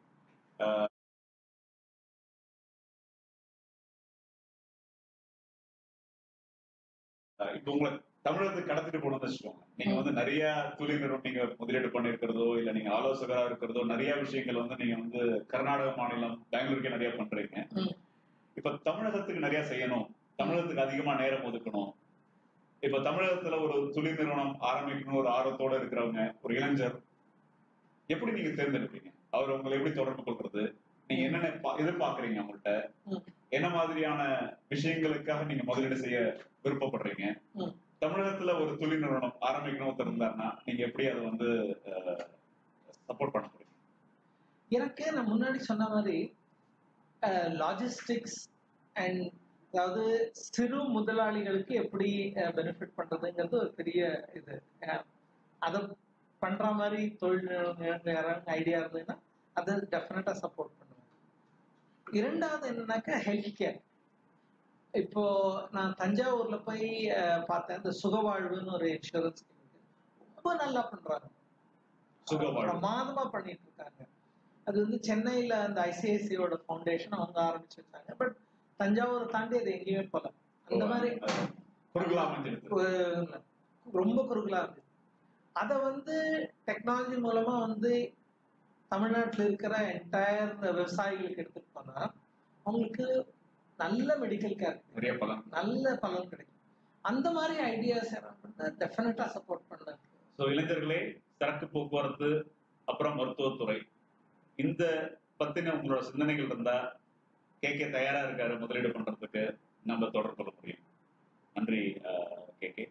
அஹ், இப்போ உங்களை தமிழகத்துக்கு கடத்திட்டு போனோம்னு வச்சுக்கோங்க நீங்க வந்து நிறைய தொழில் நிறுவனம் நீங்க முதலீடு பண்ணிருக்கிறதோ இல்ல நீங்க ஆலோசகரா இருக்கிறதோ நிறைய விஷயங்கள் வந்து நீங்க வந்து கர்நாடக மாநிலம் பெங்களூருக்கே நிறைய பண்றீங்க ம். இப்ப தமிழகத்துக்கு நிறைய செய்யணும் தமிழகத்துக்கு அதிகமா நேரம் ஒதுக்கணும் இப்ப தமிழகத்துல ஒரு தொழில் நிறுவனம் ஆரம்பிக்கணும் ஒரு ஆர்வத்தோட இருக்கிறவங்க ஒரு இளைஞர் எப்படி நீங்க தேர்ந்தெடுப்பீங்க அவர் உங்களை எப்படி தொடர்பு கொள்றது நீங்க என்னென்ன பா- எதிர்பார்க்கறீங்க அவங்கள்ட்ட ம். என்ன மாதிரியான விஷயங்களுக்காக நீங்க முதலீடு செய்ய விருப்பப்படுறீங்க ம். தமிழகத்துல ஒரு தொழில் நிறுவனம் ஆரம்பிக்கணும் ஒருத்தர் இருந்தாருன்னா நீங்க எப்படி அதை வந்து சப்போர்ட் பண்ண முடியும் எனக்கு நான் முன்னாடி சொன்ன மாதிரி லாஜிஸ்டிக்ஸ் அண்ட் அதாவது சிறு முதலாளிகளுக்கு எப்படி பெனிஃபிட் பண்றதுங்கிறது ஒரு பெரிய இது அஹ், அதை பண்ற மாதிரி தொழில் நிறுவனம் யாராவது ஐடியா இருந்ததுன்னா அதை டெஃபினட்டா சப்போர்ட் பண்ணுவேன் இரண்டாவது என்னன்னாக்கா ஹெல்த் கேர் இப்போ நான் தஞ்சாவூர்ல போய் அஹ், பார்த்தேன் இந்த சுகவாழ்வுன்னு ஒரு இன்சூரன்ஸ் ரொம்ப நல்லா பண்றாங்க சுகவாழ்வு. பிரமாதமா பண்ணிட்டு இருக்காங்க அது வந்து சென்னையில அந்த ஐசிஐசியோட ஃபவுண்டேஷன் அவங்க ஆரம்பிச்சு வச்சாங்க பட் தஞ்சாவூர் தாண்டி அது எங்கேயுமே போல அந்த மாதிரி குறுகலா அமைஞ்சிருக்கு ஒரு- ரொம்ப குறுகலா இருக்கு அத வந்து டெக்னாலஜி மூலமா வந்து தமிழ்நாட்டுல இருக்கிற என்டையர் விவசாயிகளுக்கு எடுத்துட்டு போனா அவங்களுக்கு நல்ல மெடிக்கல் கேர் நிறைய பலன் நல்ல பலன் கிடைக்கும் அந்த மாதிரி ஐடியாஸ் டெஃபினட்டா சப்போர்ட் பண்ண சோ இளைஞர்களே சரக்கு போக்குவரத்து அப்புறம் மருத்துவத்துறை இந்த பத்தின உங்களோட சிந்தனைகள் இருந்தா கேட்க தயாரா இருக்காரு முதலீடு பண்றதுக்கு நம்ம தொடர்பு கொள்ள முடியும் நன்றி கேகே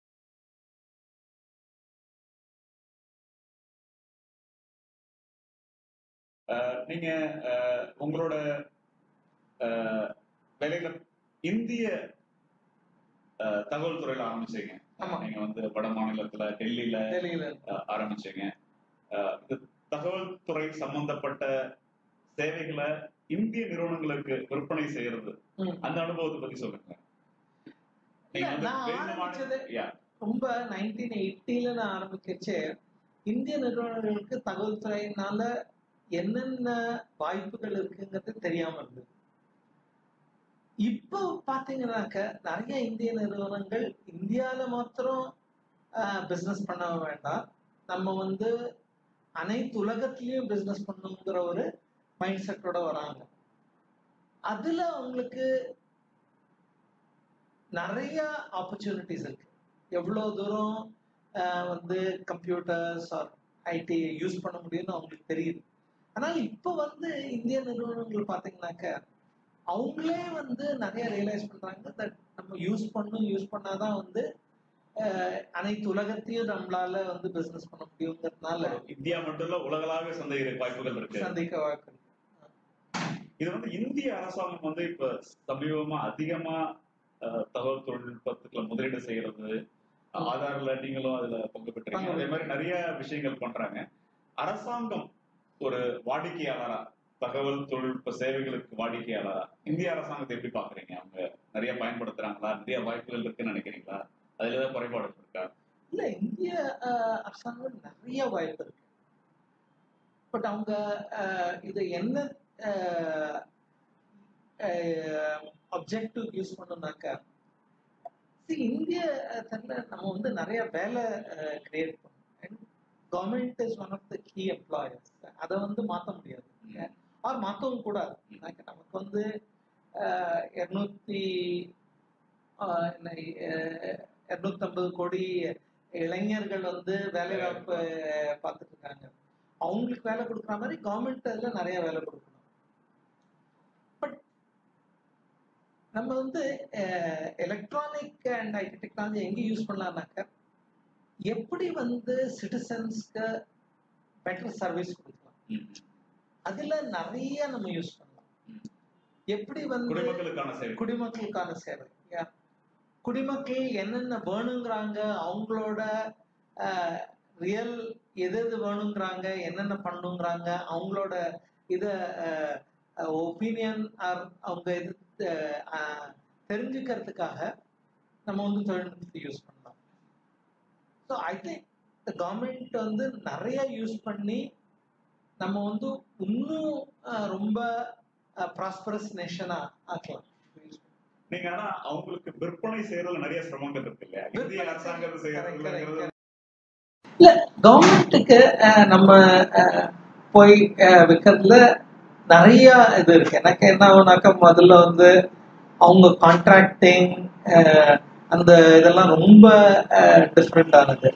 நீங்க அஹ், உங்களோட அஹ், வேலையில இந்திய அஹ், தகவல் துறையில ஆரம்பிச்சீங்க ஆமா. நீங்க வந்து வட மாநிலத்துல டெல்லியில டெல்லியில அஹ், ஆரம்பிச்சீங்க அஹ், இந்த தகவல் துறை சம்பந்தப்பட்ட சேவைகளை இந்திய நிறுவனங்களுக்கு விற்பனை செய்யறது ம். அந்த அனுபவத்தை பத்தி சொல்லுங்க நீங்க இல்ல, வந்து நான் வெளி மாநில- ஆரம்பிச்சது- Yeah. ரொம்ப நைன்டீன் எயிட்டில நான் ஆரம்பிக்கச்சு இந்திய நிறுவனங்களுக்கு தகவல் துறையினால என்னென்ன வாய்ப்புகள் இருக்குங்கிறது தெரியாம இருந்தது இப்போ பாத்தீங்கன்னாக்க நிறைய இந்திய நிறுவனங்கள் இந்தியால மாத்திரம் பிசினஸ் பண்ண வேண்டாம் நம்ம வந்து அனைத்து உலகத்திலயும் பிசினஸ் பண்ணணுங்கிற ஒரு மைண்ட் செட்டோட வராங்க அதுல உங்களுக்கு நிறைய ஆப்பர்ச்சுனிட்டிஸ் இருக்கு எவ்வளவு தூரம் ஆஹ், வந்து கம்ப்யூட்டர்ஸ் ஆர் ஐடி யூஸ் பண்ண முடியும்னு அவங்களுக்கு தெரியுது ஆனால் இப்போ வந்து இந்திய நிறுவனங்கள் பார்த்தீங்கன்னாக்க அவங்களே வந்து நிறைய ரியலைஸ் பண்றாங்க தட் நம்ம யூஸ் பண்ணும் யூஸ் பண்ணாதான் வந்து ஆஹ், அனைத்து உலகத்தையும் நம்மளால வந்து பிசினஸ் பண்ண முடியுங்கிறதுனால இந்தியா மட்டும் இல்ல உலகளாவிய சந்தை வாய்ப்புகள் இருக்கு சந்திக்க வாய்ப்பு இருக்கு. இது வந்து இந்திய அரசாங்கம் வந்து இப்ப சமீபமா அதிகமா அஹ், தகவல் தொழில்நுட்பத்துக்குள்ள முதலீடு செய்யறது ஆதார்ல நீங்களும் அதுல பங்கு பெற்றீங்க அதே மாதிரி நிறைய விஷயங்கள் பண்றாங்க அரசாங்கம் ஒரு வாடிக்கையாளரா தகவல் தொழில்நுட்ப சேவைகளுக்கு வாடிக்கையாளரா இந்திய அரசாங்கத்தை எப்படி பாக்குறீங்க அவங்க நிறைய பயன்படுத்துறாங்களா நிறைய வாய்ப்புகள் இருக்குன்னு நினைக்கிறீங்களா அதுல ஏதாவது குறைபாடு இருக்கா இல்ல இந்திய அஹ், அரசாங்கம் நிறைய வாய்ப்பு இருக்கு பட் அவங்க அஹ், இதை என்ன அப்ஜெக்டிவ் யூஸ் பண்ணோம்னாக்கா see, இந்திய தன்னை நம்ம வந்து நிறைய வேலை கிரியேட் பண்ணோம் government is one of the key employers அதை வந்து மாற்ற முடியாது ஆர் மாற்றவும் கூடாது எனக்கு நமக்கு வந்து அஹ், இருநூத்தி ஆஹ், என்ன, அஹ், இருநூத்தம்பது கோடி இளைஞர்கள் வந்து வேலை வாய்ப்பு பார்த்துட்டு இருக்காங்க அவங்களுக்கு வேலை கொடுக்குற மாதிரி கவர்மெண்ட் அதுல நிறைய வேலை கொடுக்கணும் பட் நம்ம வந்து எலக்ட்ரானிக் அண்ட் ஐடி டெக்னாலஜி எங்க யூஸ் பண்ணலாம்னாக்க எப்படி வந்து சிட்டிசன்ஸ்க்கு பெட்டர் சர்வீஸ் கொடுக்கலாம் ம். அதுல நிறைய நம்ம யூஸ் பண்ணலாம் ம். எப்படி வந்து குடிமக்களுக்கான சேவை குடிமக்களுக்கான சேவை யா குடிமக்கள் என்னென்ன வேணுங்கிறாங்க அவங்களோட ரியல் எது எது வேணுங்கிறாங்க என்னென்ன பண்ணுங்கிறாங்க அவங்களோட இத ஒப்பீனியன் அவங்க இது அஹ், தெரிஞ்சுக்கிறதுக்காக நம்ம வந்து தொழில்நுட்பத்தை யூஸ் பண்ணலாம் ஸோ ஐ திங்க் இந்த கவர்மெண்ட் வந்து நிறைய யூஸ் பண்ணி நம்ம வந்து இன்னும் அஹ், ரொம்ப ப்ராஸ்பரஸ் நேஷனா ஆக்கலாம் நீங்க ஆனா அவங்களுக்கு விற்பனை செய்யறதுல நிறைய சிரமங்கள் இருக்கு இல்லையா இந்திய விற்பனை அரசாங்கத்தை correct, correct, செய்யறது correct. இல்ல கவர்மெண்ட்டுக்கு நம்ம அஹ், போய் அஹ், விற்கிறதுல நிறைய இது இருக்கு எனக்கு என்ன ஆகுனாக்கா முதல்ல வந்து அவங்க கான்ட்ராக்டிங் அந்த இதெல்லாம் ரொம்ப டிஃப்ரெண்ட் ஆனது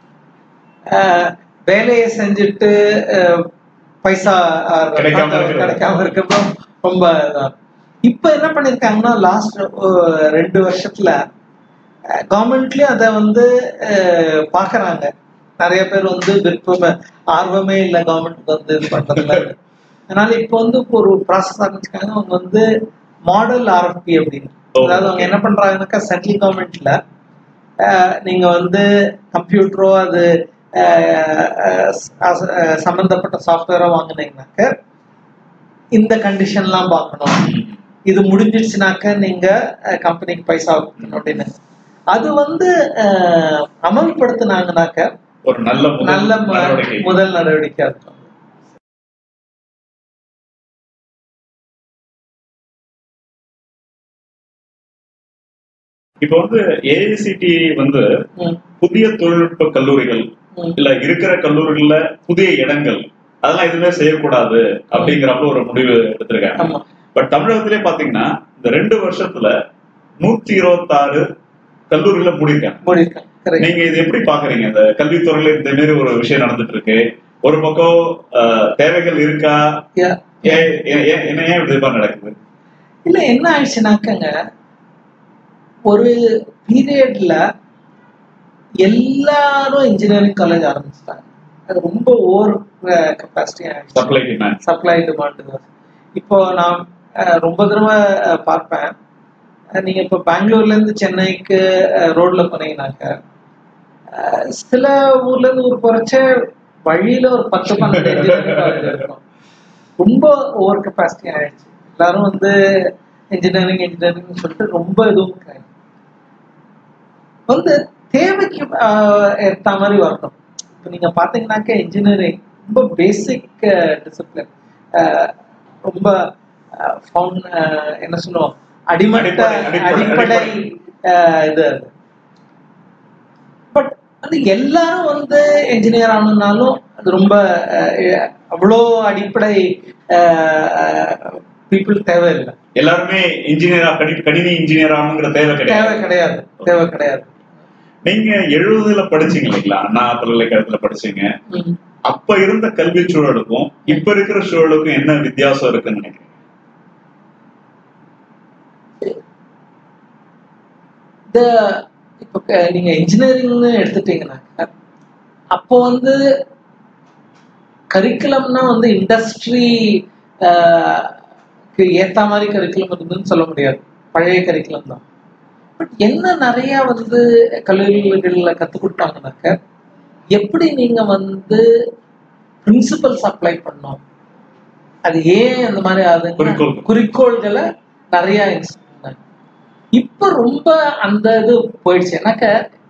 அஹ், வேலையை செஞ்சுட்டு அஹ், பைசா அஹ், கிடைக்காம இருக்கிறது. கிடைக்காம இருக்கிறப்போ ரொம்ப இதான். இப்ப என்ன பண்ணிருக்காங்கன்னா லாஸ்ட் ரெண்டு வருஷத்துல கவர்மெண்ட்லயும் அதை வந்து அஹ், பாக்குறாங்க நிறைய பேர் வந்து விருப்பமே ஆர்வமே இல்லை கவர்மெண்ட் வந்து இது பண்றதுல அதனால இப்போ வந்து ஒரு ப்ராசஸ் ஆரம்பிச்சிருக்காங்க அவங்க வந்து மாடல் ஆர்எஃப்பி அப்படின்னு ஓ, அதாவது அவங்க okay. என்ன பண்றாங்கன்னாக்கா சென்ட்ரல் கவர்மெண்ட்ல நீங்க வந்து கம்ப்யூட்டரோ அது அஹ், அஹ், அஹ், அஹ், சம்பந்தப்பட்ட சாஃப்ட்வேரோ வாங்குனீங்கன்னாக்க இந்த கண்டிஷன்லாம் பார்க்கணும் இது முடிஞ்சிடுச்சுனாக்க நீங்க கம்பெனிக்கு பைசா கொடுக்கணும் அப்படின்னு அது வந்து அஹ், அமல்படுத்தினாங்கனாக்க ஒரு நல்ல முதல் நல்ல ம- நடவடிக்கை முதல் நடவடிக்கை இருக்கும் இப்ப வந்து ஏஐசிடி வந்து ம், புதிய தொழில்நுட்ப கல்லூரிகள் ம். இல்ல இருக்கிற கல்லூரிகள்ல புதிய இடங்கள் அதெல்லாம் எதுவுமே செய்யக்கூடாது அப்படிங்கிறப்ப ஒரு முடிவு எடுத்திருக்காங்க ஆமா பட் தமிழகத்திலே பாத்தீங்கன்னா இந்த ரெண்டு வருஷத்துல நூத்தி இருபத்தாறு கல்லூரிகளை மூடிருக்காங்க முடியிருக்கேன் கரெக்ட் நீங்க இது எப்படி பாக்குறீங்க இந்த கல்வித்துறையில இந்த மாதிரி ஒரு விஷயம் நடந்துட்டு இருக்கு ஒரு பக்கம் அஹ், தேவைகள் இருக்கா ஏன் ஏன் ஏன் என்ன ஏன் இப்படி மாதிரி நடக்குது இல்ல என்ன ஆயிடுச்சுனாக்கங்க ஒரு பீரியட்ல எல்லாரும் இன்ஜினியரிங் காலேஜ் ஆரம்பிச்சிட்டாங்க அது ரொம்ப ஓவர் கெப்பாசிட்டி ஆயிடுச்சு சப்ளை டிமாண்ட் சப்ளை டிமாண்ட் இப்போ நான் அஹ், ரொம்ப தடவை அஹ், பார்ப்பேன் அஹ், நீங்க இப்போ பெங்களூர்ல இருந்து சென்னைக்கு ரோட்ல போனீங்கன்னாக்க அஹ், சில ஊர்ல இருந்து ஊர் குறைச்ச வழியில ஒரு பத்து பன்னெண்டு engineering college இருக்கும் ரொம்ப ஓவர் கெப்பாசிட்டி ஆயிடுச்சு எல்லாரும் வந்து இன்ஜினியரிங் இன்ஜினியரிங் சொல்லிட்டு ரொம்ப இதுவும் இருக்காங்க. வந்து தேவைக்கு ஆஹ், ஏத்த மாதிரி வரணும் இப்போ நீங்க பாத்தீங்கன்னாக்க இன்ஜினியரிங் ரொம்ப பேசிக் டிசிப்ளின் ரொம்ப ஃபவுண்ட் என்ன சொல்லுவோம் அடிமட்ட அடிப்படை, அடிப்படை, அடிப்படை ஆஹ், இது அது பட் அது எல்லாரும் வந்து என்ஜினியர் ஆகணும்னாலும் அது ரொம்ப அஹ், அவ்வளோ அடிப்படை பீப்புள் தேவையில்லை எல்லாருமே இன்ஜினியரா கணினி இன்ஜினியர் ஆகணுங்கிற தேவை தேவை கிடையாது கிடையாது தேவை கிடையாது நீங்க எழுபதுல படிச்சீங்க இல்லைங்களா அண்ணா பல்கலைக்கழகத்துல படிச்சீங்க ம். அப்ப இருந்த கல்வி சூழலுக்கும் இப்ப இருக்கிற சூழலுக்கும் என்ன வித்தியாசம் இருக்குன்னு நினைக்கிறீங்க இந்த இப்போ க- நீங்க இன்ஜினியரிங்னு எடுத்துட்டீங்கன்னாக்க அப்போ வந்து கரிக்குலம்னா வந்து இண்டஸ்ட்ரி ஏத்த மாதிரி கரிக்குலம் இருந்துன்னு சொல்ல முடியாது பழைய கரிக்குலம் தான் பட் என்ன நிறைய வந்து கல்லூரிகள்ல கற்றுக் கொடுத்தாங்கனாக்க எப்படி நீங்க வந்து பிரின்சிபல்ஸ் அப்ளை பண்ணோம் அது ஏன் அந்த மாதிரி ஆகுதுன்னா, குறிக்கோள். குறிக்கோள்களை நிறைய instruct பண்ணாங்க. இப்ப ரொம்ப அந்த இது போயிடுச்சு ஏன்னாக்க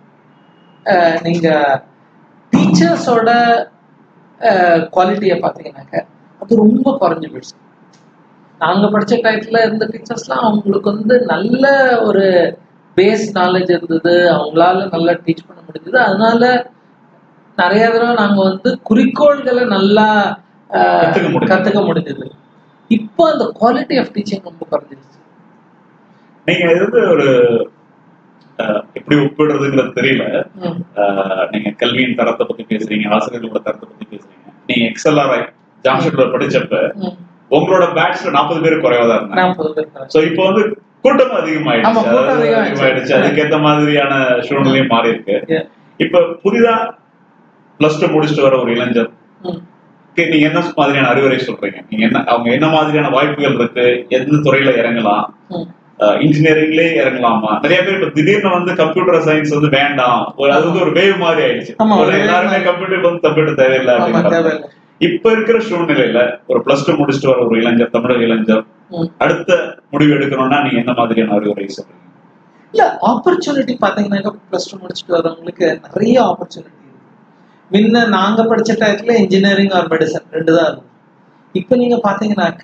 அஹ், நீங்க டீச்சர்ஸோட குவாலிட்டியை பார்த்தீங்கன்னாக்க அது ரொம்ப குறைஞ்சு போயிடுச்சு நாங்க படிச்ச டயத்துல இருந்த டீச்சர்ஸ்லாம் அவங்களுக்கு வந்து நல்ல ஒரு பேஸ் நாலேஜ் இருந்தது அவங்களால நல்லா டீச் பண்ண முடிஞ்சது அதனால நிறைய தடவை நாங்க வந்து குறிக்கோள்களை நல்லா அஹ், கத்துக்க முடிஞ்சது. கத்துக்க முடிஞ்சது இப்போ அந்த குவாலிட்டி ஆஃப் டீச்சிங் ரொம்ப குறைஞ்சிருச்சு நீங்க இது வந்து ஒரு அஹ், எப்படி ஒப்பிடுறதுங்கிறது தெரியல ம். அஹ், நீங்க கல்வியின் தரத்தை பத்தி பேசுறீங்க ஆசிரியர்களோட தரத்தை பத்தி பேசுறீங்க நீங்க எக்ஸ்எல்ஆர் ஜாம்ஷெட்ல படிச்சப்ப ம். உங்களோட பேட்ச்ல நாற்பது பேர் குறைவா தான் இருந்தாங்க நாற்பது பேர் தான். சோ இப்போ வந்து கூட்டம் ஆமா, அதிகமாயிடுச்சு கூட்டம் அதாவது அதிகமாயிடுச்சு. அதிகமாயிடுச்சு அதுக்கேத்த மாதிரியான சூழ்நிலையும் மாறி இருக்கு Yeah. இப்ப புதிதா பிளஸ் டூ முடிச்சுட்டு வர ஒரு இளைஞர் ம். க்கு நீங்க என்ன மாதிரியான அறிவுரை சொல்றீங்க நீங்க என்ன அவங்க என்ன மாதிரியான வாய்ப்புகள் இருக்கு எந்த துறையில இறங்கலாம் ம். இன்ஜினியரிங்லயே இறங்கலாமா நிறைய பேர் இப்ப திடீர்னு வந்து கம்ப்யூட்டர் சயின்ஸ் வந்து வேண்டாம் ஒரு அது வந்து ஒரு வேவ் மாதிரி ஆயிடுச்சு ஆமா, ஒரு ஒரு wave எல்லாருமே மாதிரி. கம்ப்யூட்டர் வந்து கம்ப்யூட்டர் தேவையில்லை ஆமா, அப்படிங்கிற தேவையில்லை. இப்ப இருக்கிற சூழ்நிலையில ஒரு பிளஸ் டூ முடிச்சுட்டு வர ஒரு இளைஞர் தமிழக இளைஞர் ம். அடுத்த முடிவு எடுக்கணும்னா நீங்க என்ன மாதிரியான அறிவுரை சொல்றீங்க இல்ல ஆப்பர்ச்சுனிட்டி பாத்தீங்கன்னாக்கா பிளஸ் டூ முடிச்சுட்டு வரவங்களுக்கு நிறைய ஆப்பர்ச்சுனிட்டி இருக்கு முன்ன நாங்க படிச்ச டயத்துல இன்ஜினியரிங் ஆர் மெடிசன் ரெண்டு தான் இருந்தது இப்போ நீங்க பாத்தீங்கன்னாக்க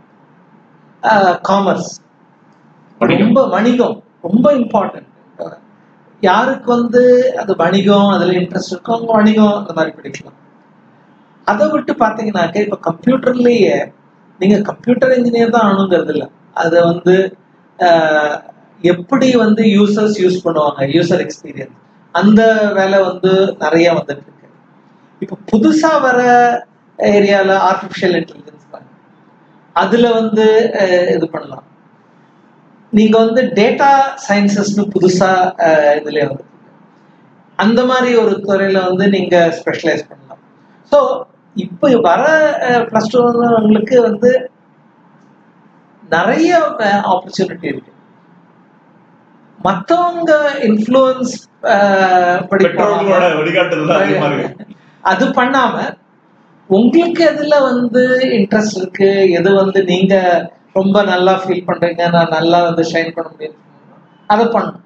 காமர்ஸ் வணிகம். ரொம்ப வணிகம் ரொம்ப இம்பார்ட்டன்ட் யாருக்கு வந்து அது வணிகம் அதுல இன்ட்ரெஸ்ட் இருக்கோ அவங்க வணிகம் அந்த மாதிரி படிக்கலாம் அதை விட்டு பாத்தீங்கன்னாக்க இப்ப கம்ப்யூட்டர்லயே நீங்க கம்ப்யூட்டர் இன்ஜினியர் தான் ஆகணுங்கிறது இல்ல அதை வந்து ஆஹ், எப்படி வந்து யூசர்ஸ் யூஸ் பண்ணுவாங்க யூசர் எக்ஸ்பீரியன்ஸ் அந்த வேலை வந்து நிறைய வந்துட்டு இருக்கு இப்போ புதுசா வர ஏரியால ஆர்டிஃபிஷியல் இன்டெலிஜென்ஸ் தான் அதுல வந்து அஹ், இது பண்ணலாம் நீங்க வந்து டேட்டா சயின்சஸ்னு புதுசா அஹ், இதுல வந்து அந்த மாதிரி ஒரு துறையில வந்து நீங்க ஸ்பெஷலைஸ் பண்ணலாம் ஸோ இப்போ வர ப்ளஸ் டூ உங்களுக்கு வந்து நிறைய ஆப்பர்ச்சுனிட்டி இருக்கு மத்தவங்க இன்ஃப்ளூயன்ஸ் பெற்றோர்களோட வழிகாட்டுதல் தான் அதிகமா இருக்கு அது பண்ணாம உங்களுக்கு எதுல வந்து இன்ட்ரெஸ்ட் இருக்கு எது வந்து நீங்க ரொம்ப நல்லா ஃபீல் பண்றீங்க நான் நல்லா வந்து ஷைன் பண்ண முடியும் அதை பண்ணும்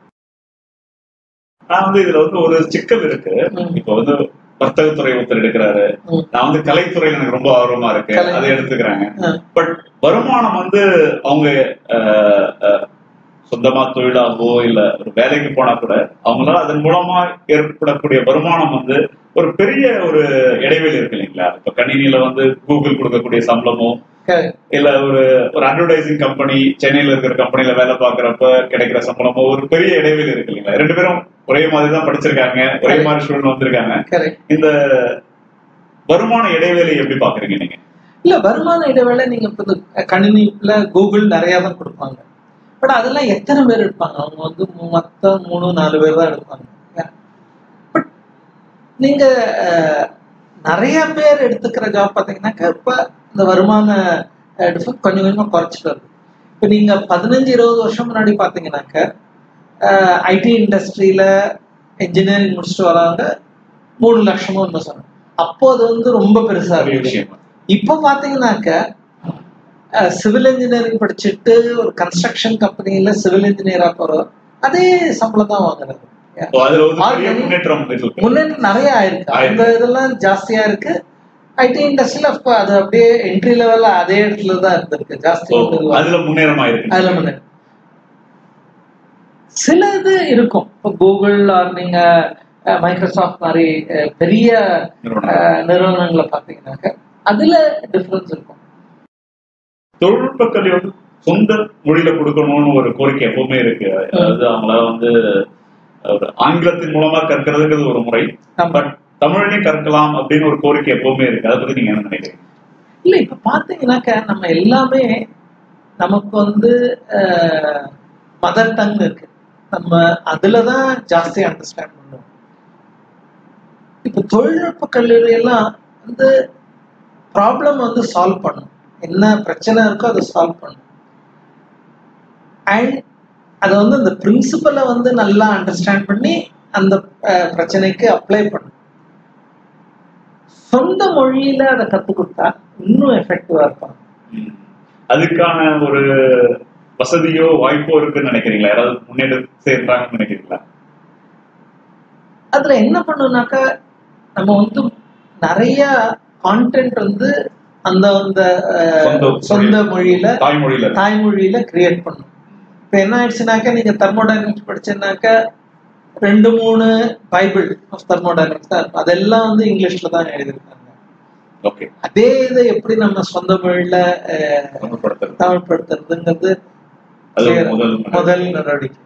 நான் வந்து இதுல வந்து ஒரு சிக்கல் இருக்கு ம். இப்ப வந்து வர்த்தகத்துறை ஒருத்தர் எடுக்கிறாரு ம். நான் வந்து கலைத்துறையில எனக்கு ரொம்ப ஆர்வமா இருக்கு கலை. அதை எடுத்துக்கிறாங்க ம். பட் வருமானம் வந்து அவங்க அஹ், அஹ், சொந்தமா தொழிலாகவோ இல்ல ஒரு வேலைக்கு போனா கூட அவங்களால அதன் மூலமா ஏற்படக்கூடிய வருமானம் வந்து ஒரு பெரிய ஒரு இடைவெளி இருக்கு இல்லைங்களா இப்ப கணினியில வந்து கூகுள் கொடுக்கக்கூடிய சம்பளமோ Correct. இல்ல ஒரு ஒரு அட்வர்டைசிங் கம்பெனி சென்னையில இருக்கிற கம்பெனில வேலை பார்க்கறப்ப கிடைக்கிற சம்பளமோ ஒரு பெரிய இடைவெளி இருக்கு இல்லைங்களா ரெண்டு பேரும் ஒரே மாதிரி தான் படிச்சிருக்காங்க ஒரே மாதிரி ஸ்டூடெண்ட் வந்திருக்காங்க Correct. இந்த வருமான இடைவெளி எப்படி பாக்குறீங்க நீங்க இல்ல வருமான இடைவேளை நீங்க இப்போ இந்த கணினில கூகுள் நிறைய தான் கொடுப்பாங்க பட் அதெல்லாம் எத்தனை பேர் எடுப்பாங்க அவங்க வந்து மொ- மொத்தம் மூணு நாலு பேர் தான் எடுப்பாங்க பட் நீங்க அஹ், நிறைய பேர் எடுத்துக்கிற ஜாப் பார்த்தீங்கன்னாக்கா இப்ப இந்த வருமான டிஃபன் கொஞ்சம் கொஞ்சமா குறைச்சிட்டு வருது இப்போ நீங்க பதினஞ்சு இருபது வருஷம் முன்னாடி பார்த்தீங்கன்னாக்க ஐடி இண்டஸ்ட்ரியில இன்ஜினியரிங் முடிச்சுட்டு வராங்க மூணு லட்சமோ ஒன்று சொன்னாங்க அப்போ அது வந்து ரொம்ப பெருசா பெரிய இருந்துச்சு விஷயம் இப்போ பாத்தீங்கன்னாக்க சிவில் இன்ஜினியரிங் படிச்சுட்டு ஒரு கன்ஸ்ட்ரக்ஷன் கம்பெனில சிவில் இன்ஜினியரா போறோம் அதே சம்பளம் தான் வாங்குறது So, அதுல வந்து பெரிய Already- முன்னேற்றம் இருக்கு முன்னேற்றம் நிறைய ஆயிருக்கு அந்த இதெல்லாம் ஜாஸ்தியா இருக்கு ஐடி இண்டஸ்ட்ரியில அது அப்படியே என்ட்ரி லெவல்ல அதே இடத்துல தான் இருந்திருக்கு ஜாஸ்தி So, ஒண்ணும் இல்ல. அதுல முன்னேறமா இருக்கு அதுல முன்னேற்றம் சில இது இருக்கும் இப்போ கூகுள் ஆர் நீங்க மைக்ரோசாஃப்ட் மாதிரி அஹ், பெரிய நிறுவனம். அஹ், நிறுவனங்களை பார்த்தீங்கன்னாக்க அதுல டிஃபரன்ஸ் இருக்கும் தொழில்நுட்ப கல்வி வந்து சொந்த மொழியில கொடுக்கணும்னு ஒரு கோரிக்கை எப்பவுமே இருக்கு அதாவது அவங்கள வந்து ஒரு ஆங்கிலத்தின் மூலமா கற்கிறதுங்கிறது ஒரு முறை ஆமா. பட் தமிழ்லையும் கற்கலாம் அப்படின்னு ஒரு கோரிக்கை எப்பவுமே இருக்கு அதை பத்தி நீங்க என்ன நினைக்கிறீங்க இல்ல இப்ப பாத்தீங்கன்னாக்க நம்ம எல்லாமே நமக்கு வந்து மதர் டங் இருக்கு நம்ம அதுலதான் ஜாஸ்தி அண்டர்ஸ்டாண்ட் பண்ணுவோம் இப்ப தொழில்நுட்ப கல்லூரி எல்லாம் வந்து ப்ராப்ளம் வந்து சால்வ் பண்ணும் என்ன பிரச்சனை இருக்கோ அதை சால்வ் பண்ணும் அண்ட் அதை வந்து அந்த பிரின்சிபலை வந்து நல்லா அண்டர்ஸ்டாண்ட் பண்ணி அந்த அஹ், பிரச்சனைக்கு அப்ளை பண்ணும் சொந்த மொழியில அதை கற்றுக் கொடுத்தா இன்னும் எஃபெக்டிவா இருப்பாங்க ம். அதுக்கான ஒரு வசதியோ வாய்ப்போ இருக்குன்னு நினைக்கிறீங்களா யாராவது முன்னெடுத்து சேர்றாங்கன்னு நினைக்கிறீங்களா அதுல என்ன பண்ணுனாக்கா நம்ம வந்து நிறைய கான்டென்ட் வந்து அந்த அந்த அஹ், சொந்த சொந்த மொழியில தாய்மொழியில இருக்கு. தாய்மொழியில கிரியேட் பண்ணும் இப்போ என்ன ஆயிடுச்சுனாக்கா நீங்க தெர்மோடைனமிக்ஸ் படிச்சீங்கன்னாக்கா ரெண்டு மூணு பைபிள் ஆஃப் தெர்மோடைனமிக்ஸ் தான் இருக்கும் அதெல்லாம் வந்து இங்கிலீஷ்ல தான் எழுதியிருக்காங்க ஓகே அதே இதை எப்படி நம்ம சொந்த மொழியில அஹ், சமப்படுத்துறது தமிழ்படுத்துறதுங்கிறது அது clear. முதல் முதல் நடவடிக்கை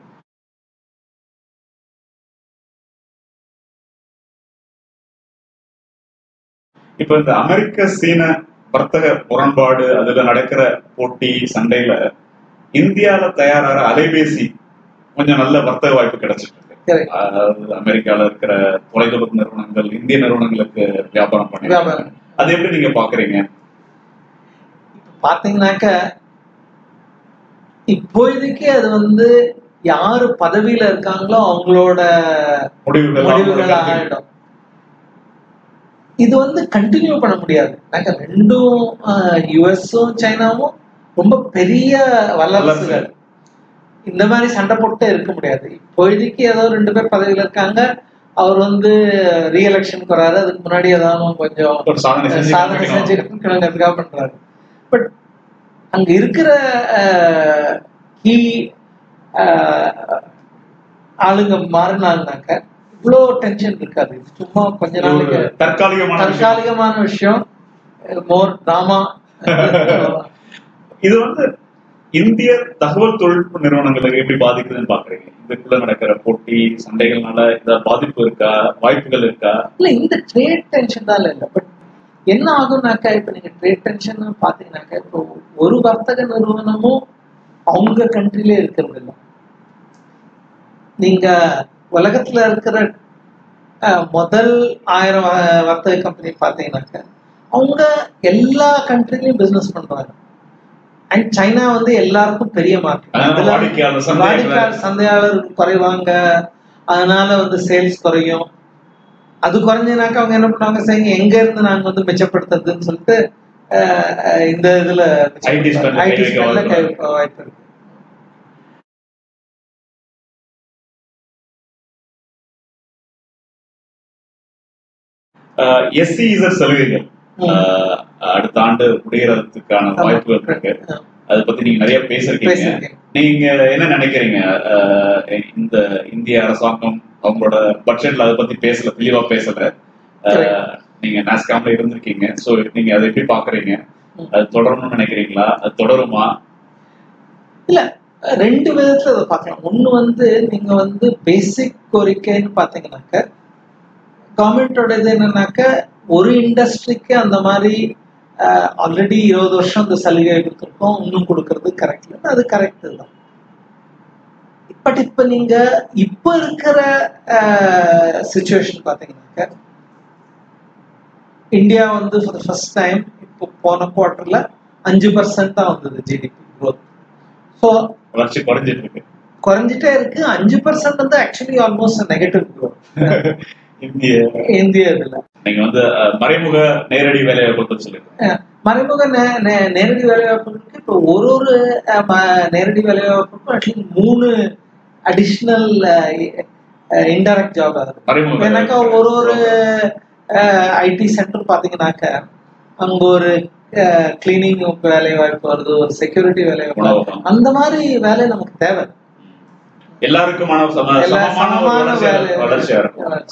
இப்ப இந்த அமெரிக்க சீன வர்த்தக முரண்பாடு அதுல நடக்கிற போட்டி சண்டையில இந்தியால தயாராகிற அலைபேசி கொஞ்சம் நல்ல வர்த்தக வாய்ப்பு கிடைச்சிட்டு இருக்கு Correct. அதாவது அமெரிக்கால இருக்கிற தொலைத்தொடர்பு நிறுவனங்கள் இந்திய நிறுவனங்களுக்கு வியாபாரம் பண்ணி வியாபாரம். அது எப்படி நீங்க பாக்குறீங்க பாத்தீங்கன்னாக்க இப்போதைக்கு அது வந்து யாரு பதவியில இருக்காங்களோ அவங்களோட முடிவுகள் முடிவுகள் அவங்களோட ஆயிடும் இது வந்து கண்டினியூ பண்ண முடியாது நாங்க ரெண்டும் யுஎஸும் சைனாவும் ரொம்ப பெரிய வல்லரசுகள் இந்த மாதிரி சண்டை போட்டு இருக்க முடியாது இப்போதைக்கு ஏதோ ரெண்டு பேர் பதவியில இருக்காங்க அவர் வந்து ரீஎலெக்ஷனுக்கு வராரு அதுக்கு முன்னாடி ஏதாவது கொஞ்சம் ஒரு சாதனை செஞ்சு சாதனை செஞ்சு காமிக்கணும். காமிக்கணுங்கிறதுக்காக பண்றாரு பட் அங்க இருக்கிற கீ ஆளுங்க மாறினாங்கனாக்க இவ்வளோ டென்ஷன் இருக்காது இது சும்மா கொஞ்ச இது ஒரு நாளைக்கு தற்காலிகமான விஷயம். தற்காலிகமான விஷயம் மோர் டிராமா இது வந்து இந்திய தகவல் தொழில்நுட்ப நிறுவனங்களுக்கு எப்படி பாதிக்குதுன்னு பாக்குறீங்க இதுக்குள்ள நடக்கிற போட்டி சண்டைகள்னால ஏதாவது பாதிப்பு இருக்கா வாய்ப்புகள் இருக்கா இல்ல இந்த ட்ரேட் டென்ஷன் தான் இல்லை பட் என்ன ஆகும்னாக்கா இப்ப நீங்க ட்ரேட் டென்ஷன் பாத்தீங்கன்னாக்கா இப்போ ஒரு வர்த்தக நிறுவனமும் அவங்க கண்ட்ரிலே இருக்கிறது இல்லை நீங்க உலகத்துல இருக்கிற அஹ், முதல் ஆயிரம் வ- வர்த்தக கம்பெனி பாத்தீங்கன்னாக்கா அவங்க எல்லா கண்ட்ரிலையும் பிசினஸ் பண்றாங்க அண்ட் சைனா வந்து எல்லாருக்கும் பெரிய அதனால மார்க்கெட் வாடிக்கையாளர் சந்தையில- வாடிக்கையாளர் சந்தையாளர் குறைவாங்க அதனால வந்து சேல்ஸ் குறையும் அது குறைஞ்சனாக்கா அவங்க என்ன பண்ணுவாங்க சரி எங்க இருந்து நாங்க வந்து மிச்சப்படுத்துறதுன்னு சொல்லிட்டு அஹ், அஹ், இந்த இதுல IT spend ல ஐடி கை வைக்க ஸ்பெண்ட்ல வாய்ப்பு வாய்ப்பு இருக்கு எஸ்சி இசட் சலுகைகள் ம். ஆஹ், அடுத்த ஆண்டு முடியறதுக்கான ஆமா. வாய்ப்புகள் இருக்கு ஆ. அதை பத்தி நீங்க நிறைய பேசிருக்கீங்க பேசியிருக்கேன். நீங்க என்ன நினைக்கிறீங்க ஆஹ், இந்த இந்திய அரசாங்கம் அவங்களோட பட்ஜெட்ல அதை பத்தி பேசல தெளிவா பேசல ஆஹ், நீங்க நாஸ்காம்ல இருந்திருக்கீங்க சோ நீங்க அதை எப்படி பாக்குறீங்க ம். அது தொடரணும்னு நினைக்கிறீங்களா அது தொடருமா இல்ல ரெண்டு விதத்துல அதை பார்க்கலாம் ஒண்ணு வந்து நீங்க வந்து பேசிக் கோரிக்கைன்னு பாத்தீங்கன்னாக்க கவர்மெண்டோட இது என்னன்னாக்க ஒரு இண்டஸ்ட்ரிக்கு அந்த மாதிரி ஆல்ரெடி இருபது வருஷம் இந்த சலுகை கொடுத்துருக்கோம் இன்னும் கொடுக்கறது கரெக்ட் இல்லை அது கரெக்ட் தான் பட் இப்ப நீங்க இப்ப இருக்கிற சுச்சுவேஷன் பாத்தீங்கன்னாக்க இந்தியா வந்து ஃபார் ஃபர்ஸ்ட் டைம் இப்போ போன குவார்டர்ல அஞ்சு பர்சன்ட் தான் வந்தது ஜிடிபி growth ஸோ வளர்ச்சி குறைஞ்சிட்டு இருக்கு குறைஞ்சிட்டே இருக்கு அஞ்சு பர்சன்ட் வந்து ஆக்சுவலி ஆல்மோஸ்ட் நெகட்டிவ் growth இந்திய இந்திய இதுல நீங்க வந்து அஹ், மறைமுக நேரடி வேலையை பத்தி சொல்லுங்க அஹ் மறைமுக நே- நே- நேரடி வேலைவாய்ப்புகளுக்கு இப்போ ஒரு ஒரு அஹ், ம- நேரடி வேலைவாய்ப்புக்கும் அட்லீஸ்ட் மூணு அடிஷ்னல் இன்டைரக்ட் ஜாப் ஆகுது மறைமுக ஏன்னாக்கா ஒரு ஒரு ஐடி சென்டர் பாத்தீங்கன்னாக்க அங்க ஒரு கிளீனிங் வேலை வாய்ப்பு வருது ஒரு செக்யூரிட்டி வேலை வாய்ப்பு உணவகம். அந்த மாதிரி வேலை நமக்கு தேவை எல்லாருக்குமான சம- எல்லா சமமான ஒரு சமமான வளர்ச்சியா- வேலை வளர்ச்சியா இருக்கும் வளர்ச்சி.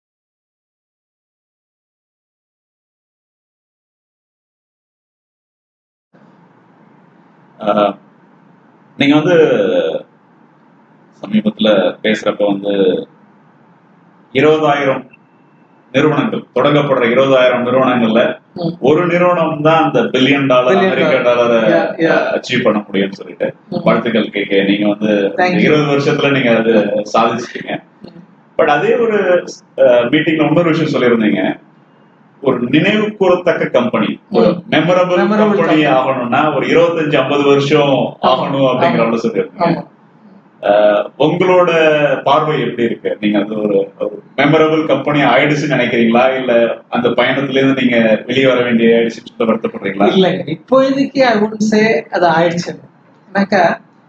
ஆஹ், நீங்க வந்து சமீபத்துல பேசுறப்ப வந்து இருபதாயிரம் நிறுவனங்கள் தொடங்கப்படுற இருபதாயிரம் நிறுவனங்கள்ல ம். ஒரு நிறுவனம் தான் அந்த பில்லியன் டாலர் Billion அமெரிக்க dollar. டாலரை Yeah, yeah. அச்சீவ் பண்ண முடியும்னு சொல்லிட்டு ம். வாழ்த்துக்கள் கேட்க நீங்க வந்து Thank you. இருபது வருஷத்துல நீங்க அது சாதிச்சிட்டீங்க ம். பட் அதே ஒரு மீட்டிங்ல இன்னொரு விஷயம் சொல்லியிருந்தீங்க ஒரு நினைவு கூறத்தக்க கம்பெனி ஒரு ம். Memorable Memorable company company. ஆகணும்னா ஒரு இருபத்தஞ்சு ஐம்பது வருஷம் ஆகணும் அப்படிங்கிற அளவு சொல்லியிருந்தீங்க ஆமா அஹ், உங்களோட பார்வை எப்படி இருக்கு நீங்க அது ஒரு மெமரபிள் கம்பெனி ஆயிடுச்சுன்னு நினைக்கிறீங்களா இல்ல அந்த பயணத்துல இருந்து நீங்க வெளியே வர வேண்டிய ஆயிடுச்சு வருத்தப்படுறீங்களா இல்லைங்க இப்போதைக்கு ஐ உட் சே அது ஆயிடுச்சு எனக்கு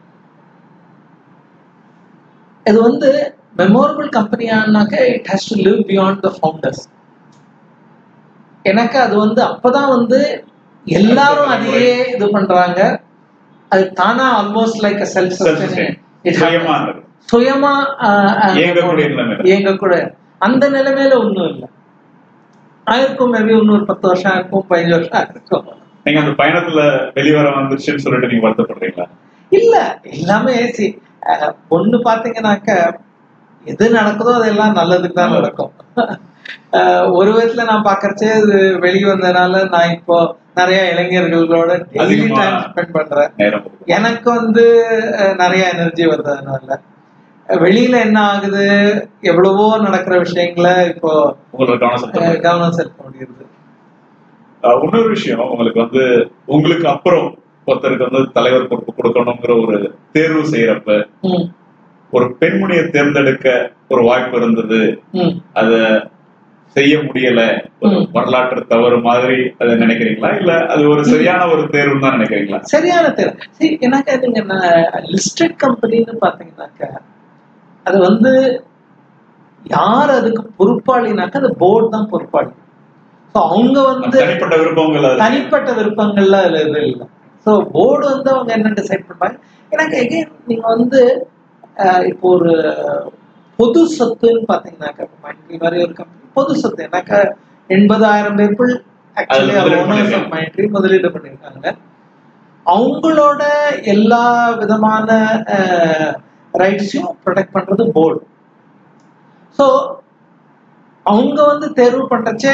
இது வந்து மெமோரபிள் கம்பெனியானாக்க it has to live beyond the founders எனக்கு அது வந்து அப்பதான் வந்து எல்லாரும் அதையே இது பண்றாங்க அது தானா ஆல்மோஸ்ட் லைக் செல்ஃப் Self-sustain. சுயமா இருந்தது. சுயமா ஆஹ், ஆஹ், இயங்கக்கூடிய நிலைமையில. இயங்கக்கூட அந்த நிலைமையில ஒண்ணும் இல்லை ஆயிருக்கும் மேபி இன்னொரு பத்து வருஷம் இருக்கும் பதினஞ்சு வருஷம் இருக்கும் நீங்க அந்த பயணத்துல வெளிவர வந்துருச்சுன்னு சொல்லிட்டு நீங்க வருத்தப்படுறீங்களா இல்ல எல்லாமே சி அஹ், ஒண்ணு பாத்தீங்கன்னாக்க எது நடக்குதோ அதெல்லாம் நல்லதுக்கு தான் நடக்கும் அஹ், ஒரு விதத்துல நான் பாக்கறச்சே இது வெளியே வந்ததுனால நான் இப்போ நிறைய இளைஞர்களோட டெய்லி அதிகமா டைம் ஸ்பெண்ட் பண்றேன் நேரம் ஒதுக்குறது. எனக்கு வந்து அஹ், நிறைய எனர்ஜி வந்ததுனால அஹ், வெளியில என்ன ஆகுது எவ்வளவோ நடக்கிற விஷயங்களை இப்போ உங்களோட கவனம் செலுத்த அஹ், கவனம் செலுத்த முடியுது ஆஹ் இன்னொரு விஷயம் உங்களுக்கு வந்து உங்களுக்கு அப்புறம் ஒருத்தருக்கு வந்து தலைவர் பொறுப்பு கொடுக்கணுங்கிற ஒரு தேர்வு செய்யறப்ப ம், ஒரு பெண்மணியை தேர்ந்தெடுக்க ஒரு வாய்ப்பு இருந்தது ம். அத செய்ய முடியல ஒரு ம். வரலாற்று தவறு மாதிரி அதை நினைக்கிறீங்களா இல்ல அது ஒரு சரியான ஒரு தேர்வுன்னு தான் நினைக்கிறீங்களா சரியான தேவை சரி எனக்கு நீங்க லிஸ்டட் கம்பெனின்னு பாத்தீங்கன்னாக்க அது வந்து யார் அதுக்கு பொறுப்பாளினாக்க அது போர்டு தான் பொறுப்பாளி ஸோ அவங்க வந்து தனிப்பட்ட விருப்பங்கள் அது தனிப்பட்ட விருப்பங்கள்ல அதுல இது இல்லை ஸோ போர்டு வந்து அவங்க என்ன டிசைட் பண்றாங்க எனக்கு எகைன் நீங்க வந்து அஹ், இப்போ ஒரு பொது சொத்துன்னு பாத்தீங்கன்னாக்க மைண்ட்ரி மாதிரி ஒரு கம்பெனி பொது சொத்து எனக்கு எண்பதாயிரம் பேர்கள் ஆக்சுவலி அதுல முதலீடு ஓனர்ஸ் ஆஃப் பண்ணிருக்காங்க. மைண்ட்ரி முதலீடு பண்ணியிருக்காங்க அவங்களோட எல்லா விதமான ரைட்ஸையும் ப்ரொடெக்ட் பண்றது போர்டு ஸோ அவங்க வந்து தேர்வு பண்றச்சே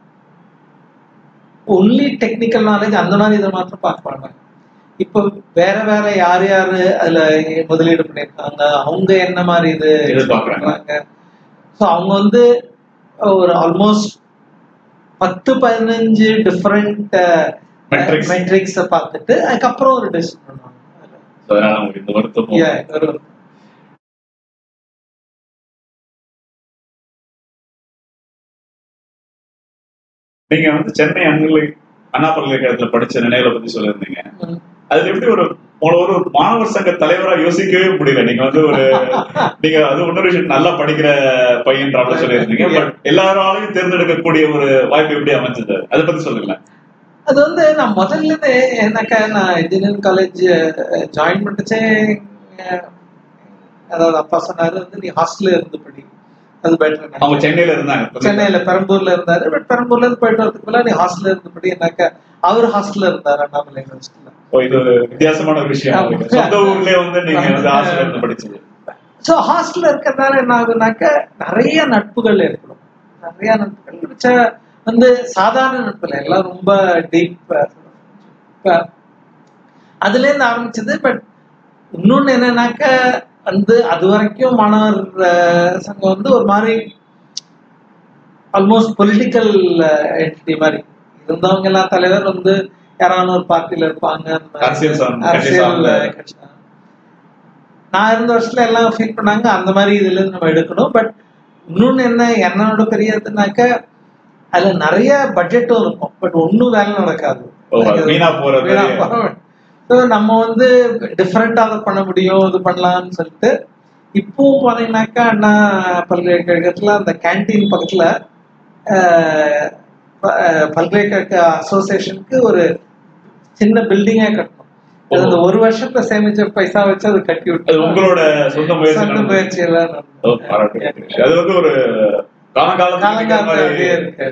ஒன்லி டெக்னிக்கல் நாலேஜ் அந்த மாதிரி இதை மாத்திரம் பார்ப்பாங்க இப்போ வேற வேற யார் யாரு அதுல முதலீடு பண்ணியிருக்காங்க அவங்க என்ன மாதிரி இது எதிர்பார்க்கறாங்க. ஸோ அவங்க வந்து ஒரு ஆல்மோஸ்ட் பத்து பதினஞ்சு டிஃப்ரெண்ட் Metrics. மெட்ரிக்ஸை பார்த்துட்டு அதுக்கப்புறம் ஒரு டெசிஷன் பண்ணுவாங்க அதனால உங்களுக்கு இந்த வருத்தமும் Yeah, ஒரு நீங்க வந்து சென்னை அண்ணலை அண்ணா பல்கலைக்கழகத்துல படிச்ச நினைவுல பத்தி சொல்லியிருந்தீங்க ம். அதுல எப்படி ஒரு உங்களை ஒரு ஒரு மாணவர் சங்க தலைவரா யோசிக்கவே முடியல நீங்க வந்து ஒரு நீங்க அது இன்னொரு விஷயம் நல்லா படிக்கிற பையன்றாப்ல சொல்லியிருந்தீங்க பட் எல்லாராலையும் தேர்ந்தெடுக்கக்கூடிய ஒரு வாய்ப்பு எப்படி அமைஞ்சது அதை பத்தி சொல்லுங்களேன் அது வந்து நான் முதல்ல இருந்தே எனக்கா நான் இன்ஜினியரிங் காலேஜ் ஜாயின் பண்ணிச்சே அஹ், அதாவது அப்பா சொன்னாரு வந்து நீ ஹாஸ்டல்ல இருந்து படி அது பெட்டர் அவங்க சென்னையில இருந்தாங்க சென்னையில பெரம்பூர்ல இருந்தாரு பட் பெரம்பூர்ல இருந்து போயிட்டு வரதுக்கு பதிலா நீ ஹாஸ்டல்ல இருந்து படி என்னக்கா அவர் ஹாஸ்டல்ல இருந்தாரு அண்ணாமலை யூனிவர்சிட்டியில ஓ, இது ஒரு வித்தியாசமான ஒரு விஷயம் ஆமா. உங்களுக்கு. சொந்த ஊர்லயே வந்து நீங்க வந்து ஹாஸ்டல்ல இருந்து படிச்சது ஸோ ஹாஸ்டல்ல இருக்கிறதுனால என்ன ஆகுனாக்க நிறைய நட்புகள் ஏற்படும் நிறைய நட்புகள் வச்ச வந்து சாதாரண நட்புல எல்லாம் ரொம்ப டீப் அதுல இருந்து ஆரம்பிச்சது பட் இன்னொன்னு என்னன்னாக்க வந்து அது வரைக்கும் மாணவர் அஹ், சங்கம் வந்து ஒரு மாதிரி ஆல்மோஸ்ட் பொலிட்டிக்கல் என்டிட்டி மாதிரி இருந்தவங்க எல்லாம் தலைவர் வந்து யாரான ஒரு பார்ட்டியில இருப்பாங்க அந்த மாதிரி. அரசியல் சார்ந்த, கட்சி அரசியல் சார்ந்த. கட்சி நான் இருந்த வருஷத்துல எல்லாம் ஃபீல் பண்ணாங்க அந்த மாதிரி இதுல இருந்து நம்ம எடுக்கணும் பட் இன்னொன்னு என்ன என்னோட பெரிய இதுனாக்க அதுல நிறைய பட்ஜெட்டும் இருக்கும் பட் ஒண்ணும் வேலை நடக்காது ஓ, அது வீணா போறது. வீணா போறது. So, நம்ம வந்து டிஃப்ரெண்டா அதை பண்ண முடியும் இது பண்ணலாம்னு சொல்லிட்டு இப்பவும் பாத்தீங்கன்னாக்கா அண்ணா பல்கலைக்கழகத்துல அந்த கேண்டீன் பக்கத்துல ஆஹ், ப- ஆஹ், பல்கலைக்கழக அசோசியேஷனுக்கு ஒரு சின்ன பில்டிங்கே கட்டணும் அது அந்த ஒரு வருஷத்துல சேமிச்ச பைசா வச்சு அது கட்டி அது விட்டு உங்களோட சொந்த முயற்சி சொந்த நடந்தது. முயற்சி எல்லாம் ஓ, பாராட்டுகள். அது வந்து ஒரு காலங்காலத்துல இருக்கிற காலங்காலத்துல மாதிரி அப்படியே இருக்கு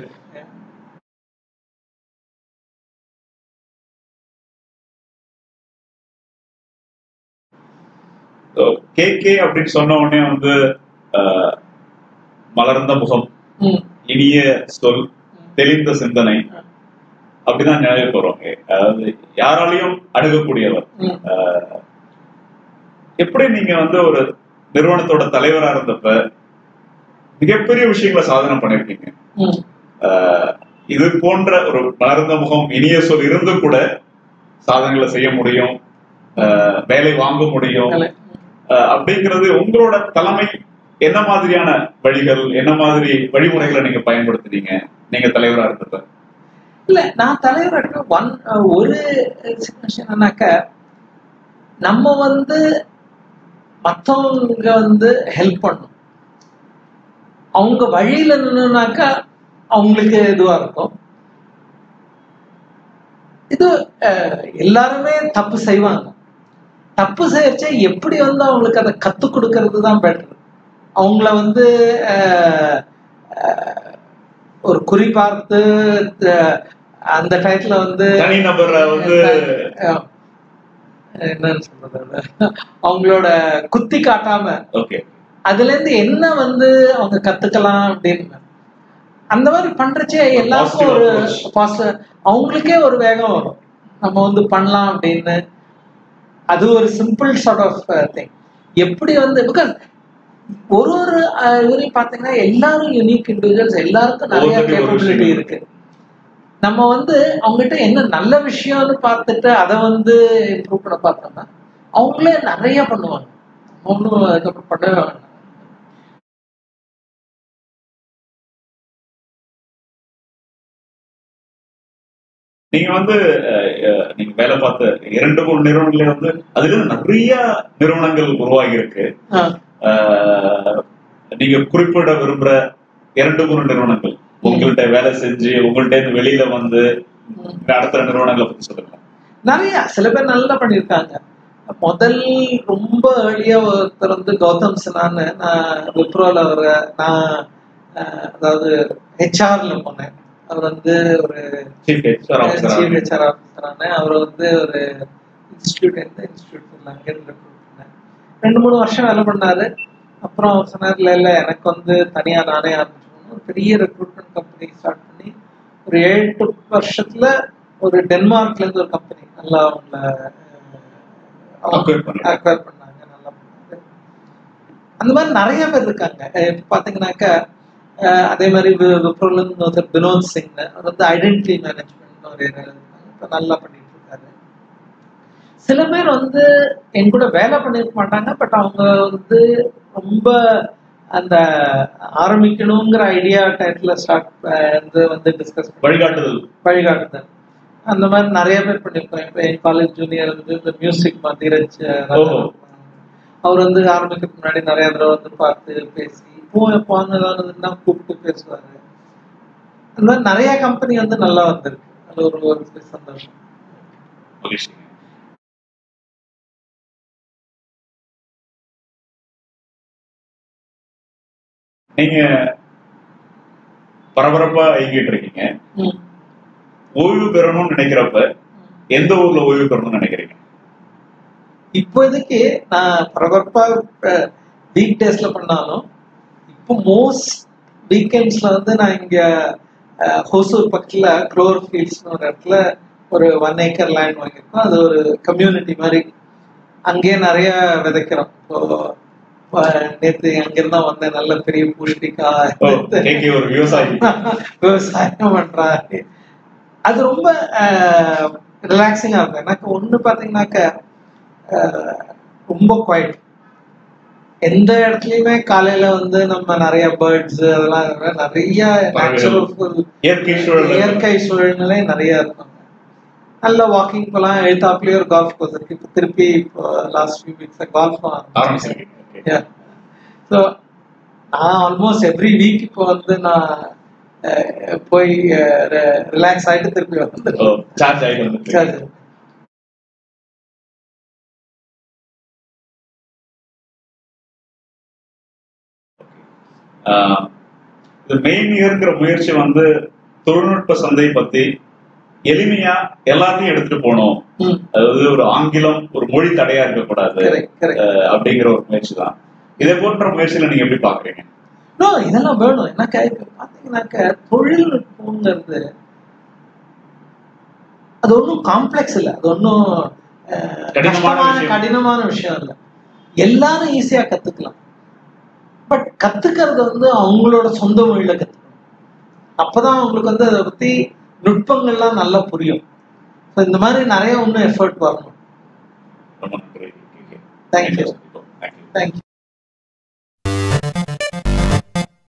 கே கே அப்படின்னு சொன்ன உடனே வந்து அஹ், மலர்ந்த முகம் ம். இனிய சொல் தெளிந்த சிந்தனை அப்படிதான் நினைவுக்கு வரும் அதாவது யாராலையும் அணுகக்கூடியவர் ம். அஹ், எப்படி நீங்க வந்து ஒரு நிறுவனத்தோட தலைவரா இருந்தப்ப மிகப்பெரிய விஷயங்களை சாதனை பண்ணிருக்கீங்க ம். அஹ், இது போன்ற ஒரு மலர்ந்த முகம் இனிய சொல் இருந்தும் கூட சாதனைகளை செய்ய முடியும் அஹ், வேலை வாங்க முடியும் வேலை. அஹ், அப்படிங்கிறது உங்களோட தலைமை என்ன மாதிரியான வழிகள் என்ன மாதிரி வழிமுறைகளை நீங்க பயன்படுத்துனீங்க நீங்க தலைவரா இருந்தப்ப இல்ல நான் தலைவர் ஒன் ஒரு சின்ன விஷயம் என்னன்னாக்க நம்ம வந்து மத்தவங்க வந்து ஹெல்ப் பண்ணும் அவங்க வழியில நின்னுனாக்கா அவங்களுக்கு இதுவா இருக்கும் இது அஹ், எல்லாருமே தப்பு செய்வாங்க தப்பு செய்யச்ச எப்படி வந்து அவங்களுக்கு அதை கத்து கொடுக்கறது தான் பெட்டர் அவங்கள வந்து அஹ், அஹ், ஒரு குறி பார்த்து அஹ், அந்த டயத்துல வந்து தனிநபரை வந்து அஹ், என்னன்னு சொல்றது அது? அவங்களோட குத்தி காட்டாம ஓகே அதுல இருந்து என்ன வந்து அவங்க கத்துக்கலாம் அப்படின்னு அந்த மாதிரி பண்றச்சே எல்லாருக்கும் Positive ஒரு approach. பாசிட்டிவ் அவங்களுக்கே ஒரு வேகம் வரும் நம்ம வந்து பண்ணலாம் அப்படின்னு அது ஒரு சிம்பிள் சார்ட் ஆஃப் திங் எப்படி வந்து பிகாஸ் ஒரு ஒரு அஹ், இதுலயும் பாத்தீங்கன்னா எல்லாரும் யூனிக் இண்டிவிஜுவல்ஸ் எல்லாருக்கும் நிறைய ஒவ்வொருத்தருக்கும் ஒரு கேப்பபிலிட்டி விஷயம் இருக்கு நம்ம வந்து அவங்ககிட்ட என்ன நல்ல விஷயம்னு பார்த்துட்டு அதை வந்து இம்ப்ரூவ் பண்ண பார்த்தோம்னா அவங்களே நிறைய பண்ணுவாங்க ஒன்றும் அதுக்கப்புறம் பண்ணவே வேண்டாம் நீங்க வந்து அஹ், அஹ், நீங்க வேலை பார்த்த இரண்டு மூணு நிறுவனங்களே வந்து அதுல இருந்து நிறைய நிறுவனங்கள் உருவாகி இருக்கு ஆ. அஹ், நீங்க குறிப்பிட விரும்புற இரண்டு மூணு நிறுவனங்கள் உங்கள்ட்ட வேலை செஞ்சு உங்கள்ட்ட இருந்து வெளியில வந்து நடத்துற நிறுவனங்களை பத்தி சொல்லுங்க நிறைய சில பேர் நல்லா பண்ணியிருக்காங்க முதல் ரொம்ப ஏர்லியா ஒருத்தர் வந்து கௌதம் சினான்னு நான் விப்ரோல ஒரு நான் அஹ், அதாவது ஹெச்ஆர்ல போனேன் அவர் வந்து ஒரு chief HR chief officer HR ஆஃபீஸரான அவர் வந்து ஒரு இன்ஸ்டியூட் எந்த இன்ஸ்டியூட் அங்கேருந்து ரெக்ரூட் பண்ணேன் ரெண்டு மூணு வருஷம் வேலை பண்ணாரு அப்புறம் அவர் சொன்னார் இல்லை இல்லை எனக்கு வந்து தனியா நானே ஆரம்பிச்சோம் ஒரு பெரிய ரெக்ரூட்மெண்ட் கம்பெனி ஸ்டார்ட் பண்ணி ஒரு ஏழு எட்டு வருஷத்துல ஒரு டென்மார்க்ல இருந்து ஒரு கம்பெனி நல்லா அவங்கள Acquire பண்ணாங்க. அக்வயர் பண்ணாங்க நல்லா பண்ணாங்க அந்த மாதிரி நிறைய பேர் இருக்காங்க அஹ் இப்ப பாத்தீங்கன்னாக்கா அஹ் அதே மாதிரி வி- விப்ரோல இருந்து ஒருத்தர் வினோத் சிங் அவர் வந்து ஐடென்டிட்டி மேனேஜ்மெண்ட் ஒரு area ல இருக்காங்க இப்ப நல்லா பண்ணிட்டு இருக்காரு சில பேர் வந்து என் கூட வேலை பண்ணிருக்க மாட்டாங்க பட் அவங்க வந்து ரொம்ப அந்த ஆரம்பிக்கணுங்கிற ஐடியா டயத்துல ஸ்டார்ட் வந்து வந்து டிஸ்கஸ் வழிகாட்டுதல் வழிகாட்டுதல் அந்த மாதிரி நிறைய பேர் பண்ணிருக்கோம் இப்போ என் காலேஜ் ஜூனியர் வந்து இந்த மியூசிக் மந்திரஜ் ஓஹோ. அவர் வந்து ஆரம்பிக்கிறதுக்கு முன்னாடி நிறைய தடவை வந்து பார்த்து பேசி இப்போ எப்போ ஏதாவதுன்னா கூப்பிட்டு பேசுவாரு அந்த மாதிரி நிறைய கம்பெனி வந்து நல்லா வந்திருக்கு அது ஒரு ஒரு சந்தோஷம் மகிழ்ச்சி நீங்க பரபரப்பா இயங்கிட்டு இருக்கீங்க ம். ஓய்வு பெறணும்னு நினைக்கிறப்ப எந்த ஊர்ல ஓய்வு பெறணும்னு நினைக்கிறீங்க இப்போதைக்கு நான் பரபரப்பா வீக் டேஸ்ல பண்ணாலும் இப்போ மோஸ்ட் வீக்கெண்ட்ஸ்ல வந்து நான் இங்க அஹ், ஹோசூர் பக்கத்துல க்ளோர் ஃபீல்ட்ஸ்னு ஒரு இடத்துல ஒரு ஒன் ஏக்கர் லேண்ட் வாங்கியிருக்கோம் அது ஒரு கம்யூனிட்டி மாதிரி அங்கேயே நிறைய விதைக்கிறோம் இப்போ அஹ், நேத்து அங்கிருந்து தான் வந்தேன் நல்ல பெரிய ஓ, பூஷ்டிக்காய் கேக்கே ஒரு விவசாயி விவசாயம் பண்றாரு அது ரொம்ப ரிலாக்ஸிங்கா இருக்கும் எனக்கு ஒண்ணு பாத்தீங்கன்னாக்க அஹ், ரொம்ப குவைட் எந்த இடத்துலயுமே காலையில வந்து நம்ம நிறைய பேர்ட்ஸ் அதெல்லாம் இருக்கிற நிறைய நேச்சுரல் இயற்கை சூழல் இயற்கை சூழ்நிலை நிறைய இருக்கும் நல்ல வாக்கிங் போலாம் எழுத்தாப்புலயே ஒரு கால்ஃப் கோர்ஸ் இருக்கு இப்போ திருப்பி இப்போ லாஸ்ட் ஃபியூ வீக்ஸ் கால்ஃப் ஆரம்பிச்சிருக்கீங்க Okay. ஸோ நான் ஆல்மோஸ்ட் எவ்ரி வீக் இப்போ வந்து நான் அஹ், போய் ரிலாக்ஸ் ஆயிட்டு திருப்பி ஓ, வந்து சார்ஜ் ஆயிட்டு வந்துட்டு ஆஹ் இது மெயின் இருக்கிற முயற்சி வந்து தொழில்நுட்ப சந்தை பத்தி எளிமையா எல்லாத்தையும் எடுத்துட்டு போகணும் ம் அதாவது ஒரு ஆங்கிலம் ஒரு மொழி தடையா இருக்கக்கூடாது கரெக்ட் கரெக்ட் ஆஹ் அப்படிங்கிற ஒரு முயற்சி தான் இதை போன்ற முயற்சியில நீங்க எப்படி பாக்குறீங்க நோ இதெல்லாம் வேணும் என்னக்கா இப்ப பாத்தீங்கன்னாக்க தொழில்நுட்பங்கிறது அது ஒன்றும் காம்ப்ளெக்ஸ் இல்லை அது ஒன்றும் கடினமான கஷ்டமான விஷயம். கடினமான விஷயம் இல்லை எல்லாரும் ஈஸியா கத்துக்கலாம் பட் கத்துக்கிறது வந்து அவங்களோட சொந்த மொழியில கத்துக்கணும் அப்பதான் அவங்களுக்கு வந்து அதை பத்தி நுட்பங்கள்லாம் நல்லா புரியும் So இந்த மாதிரி நிறைய இன்னும் எஃபர்ட் வரணும் ரொம்ப நன்றி Thank you. Thank you thank you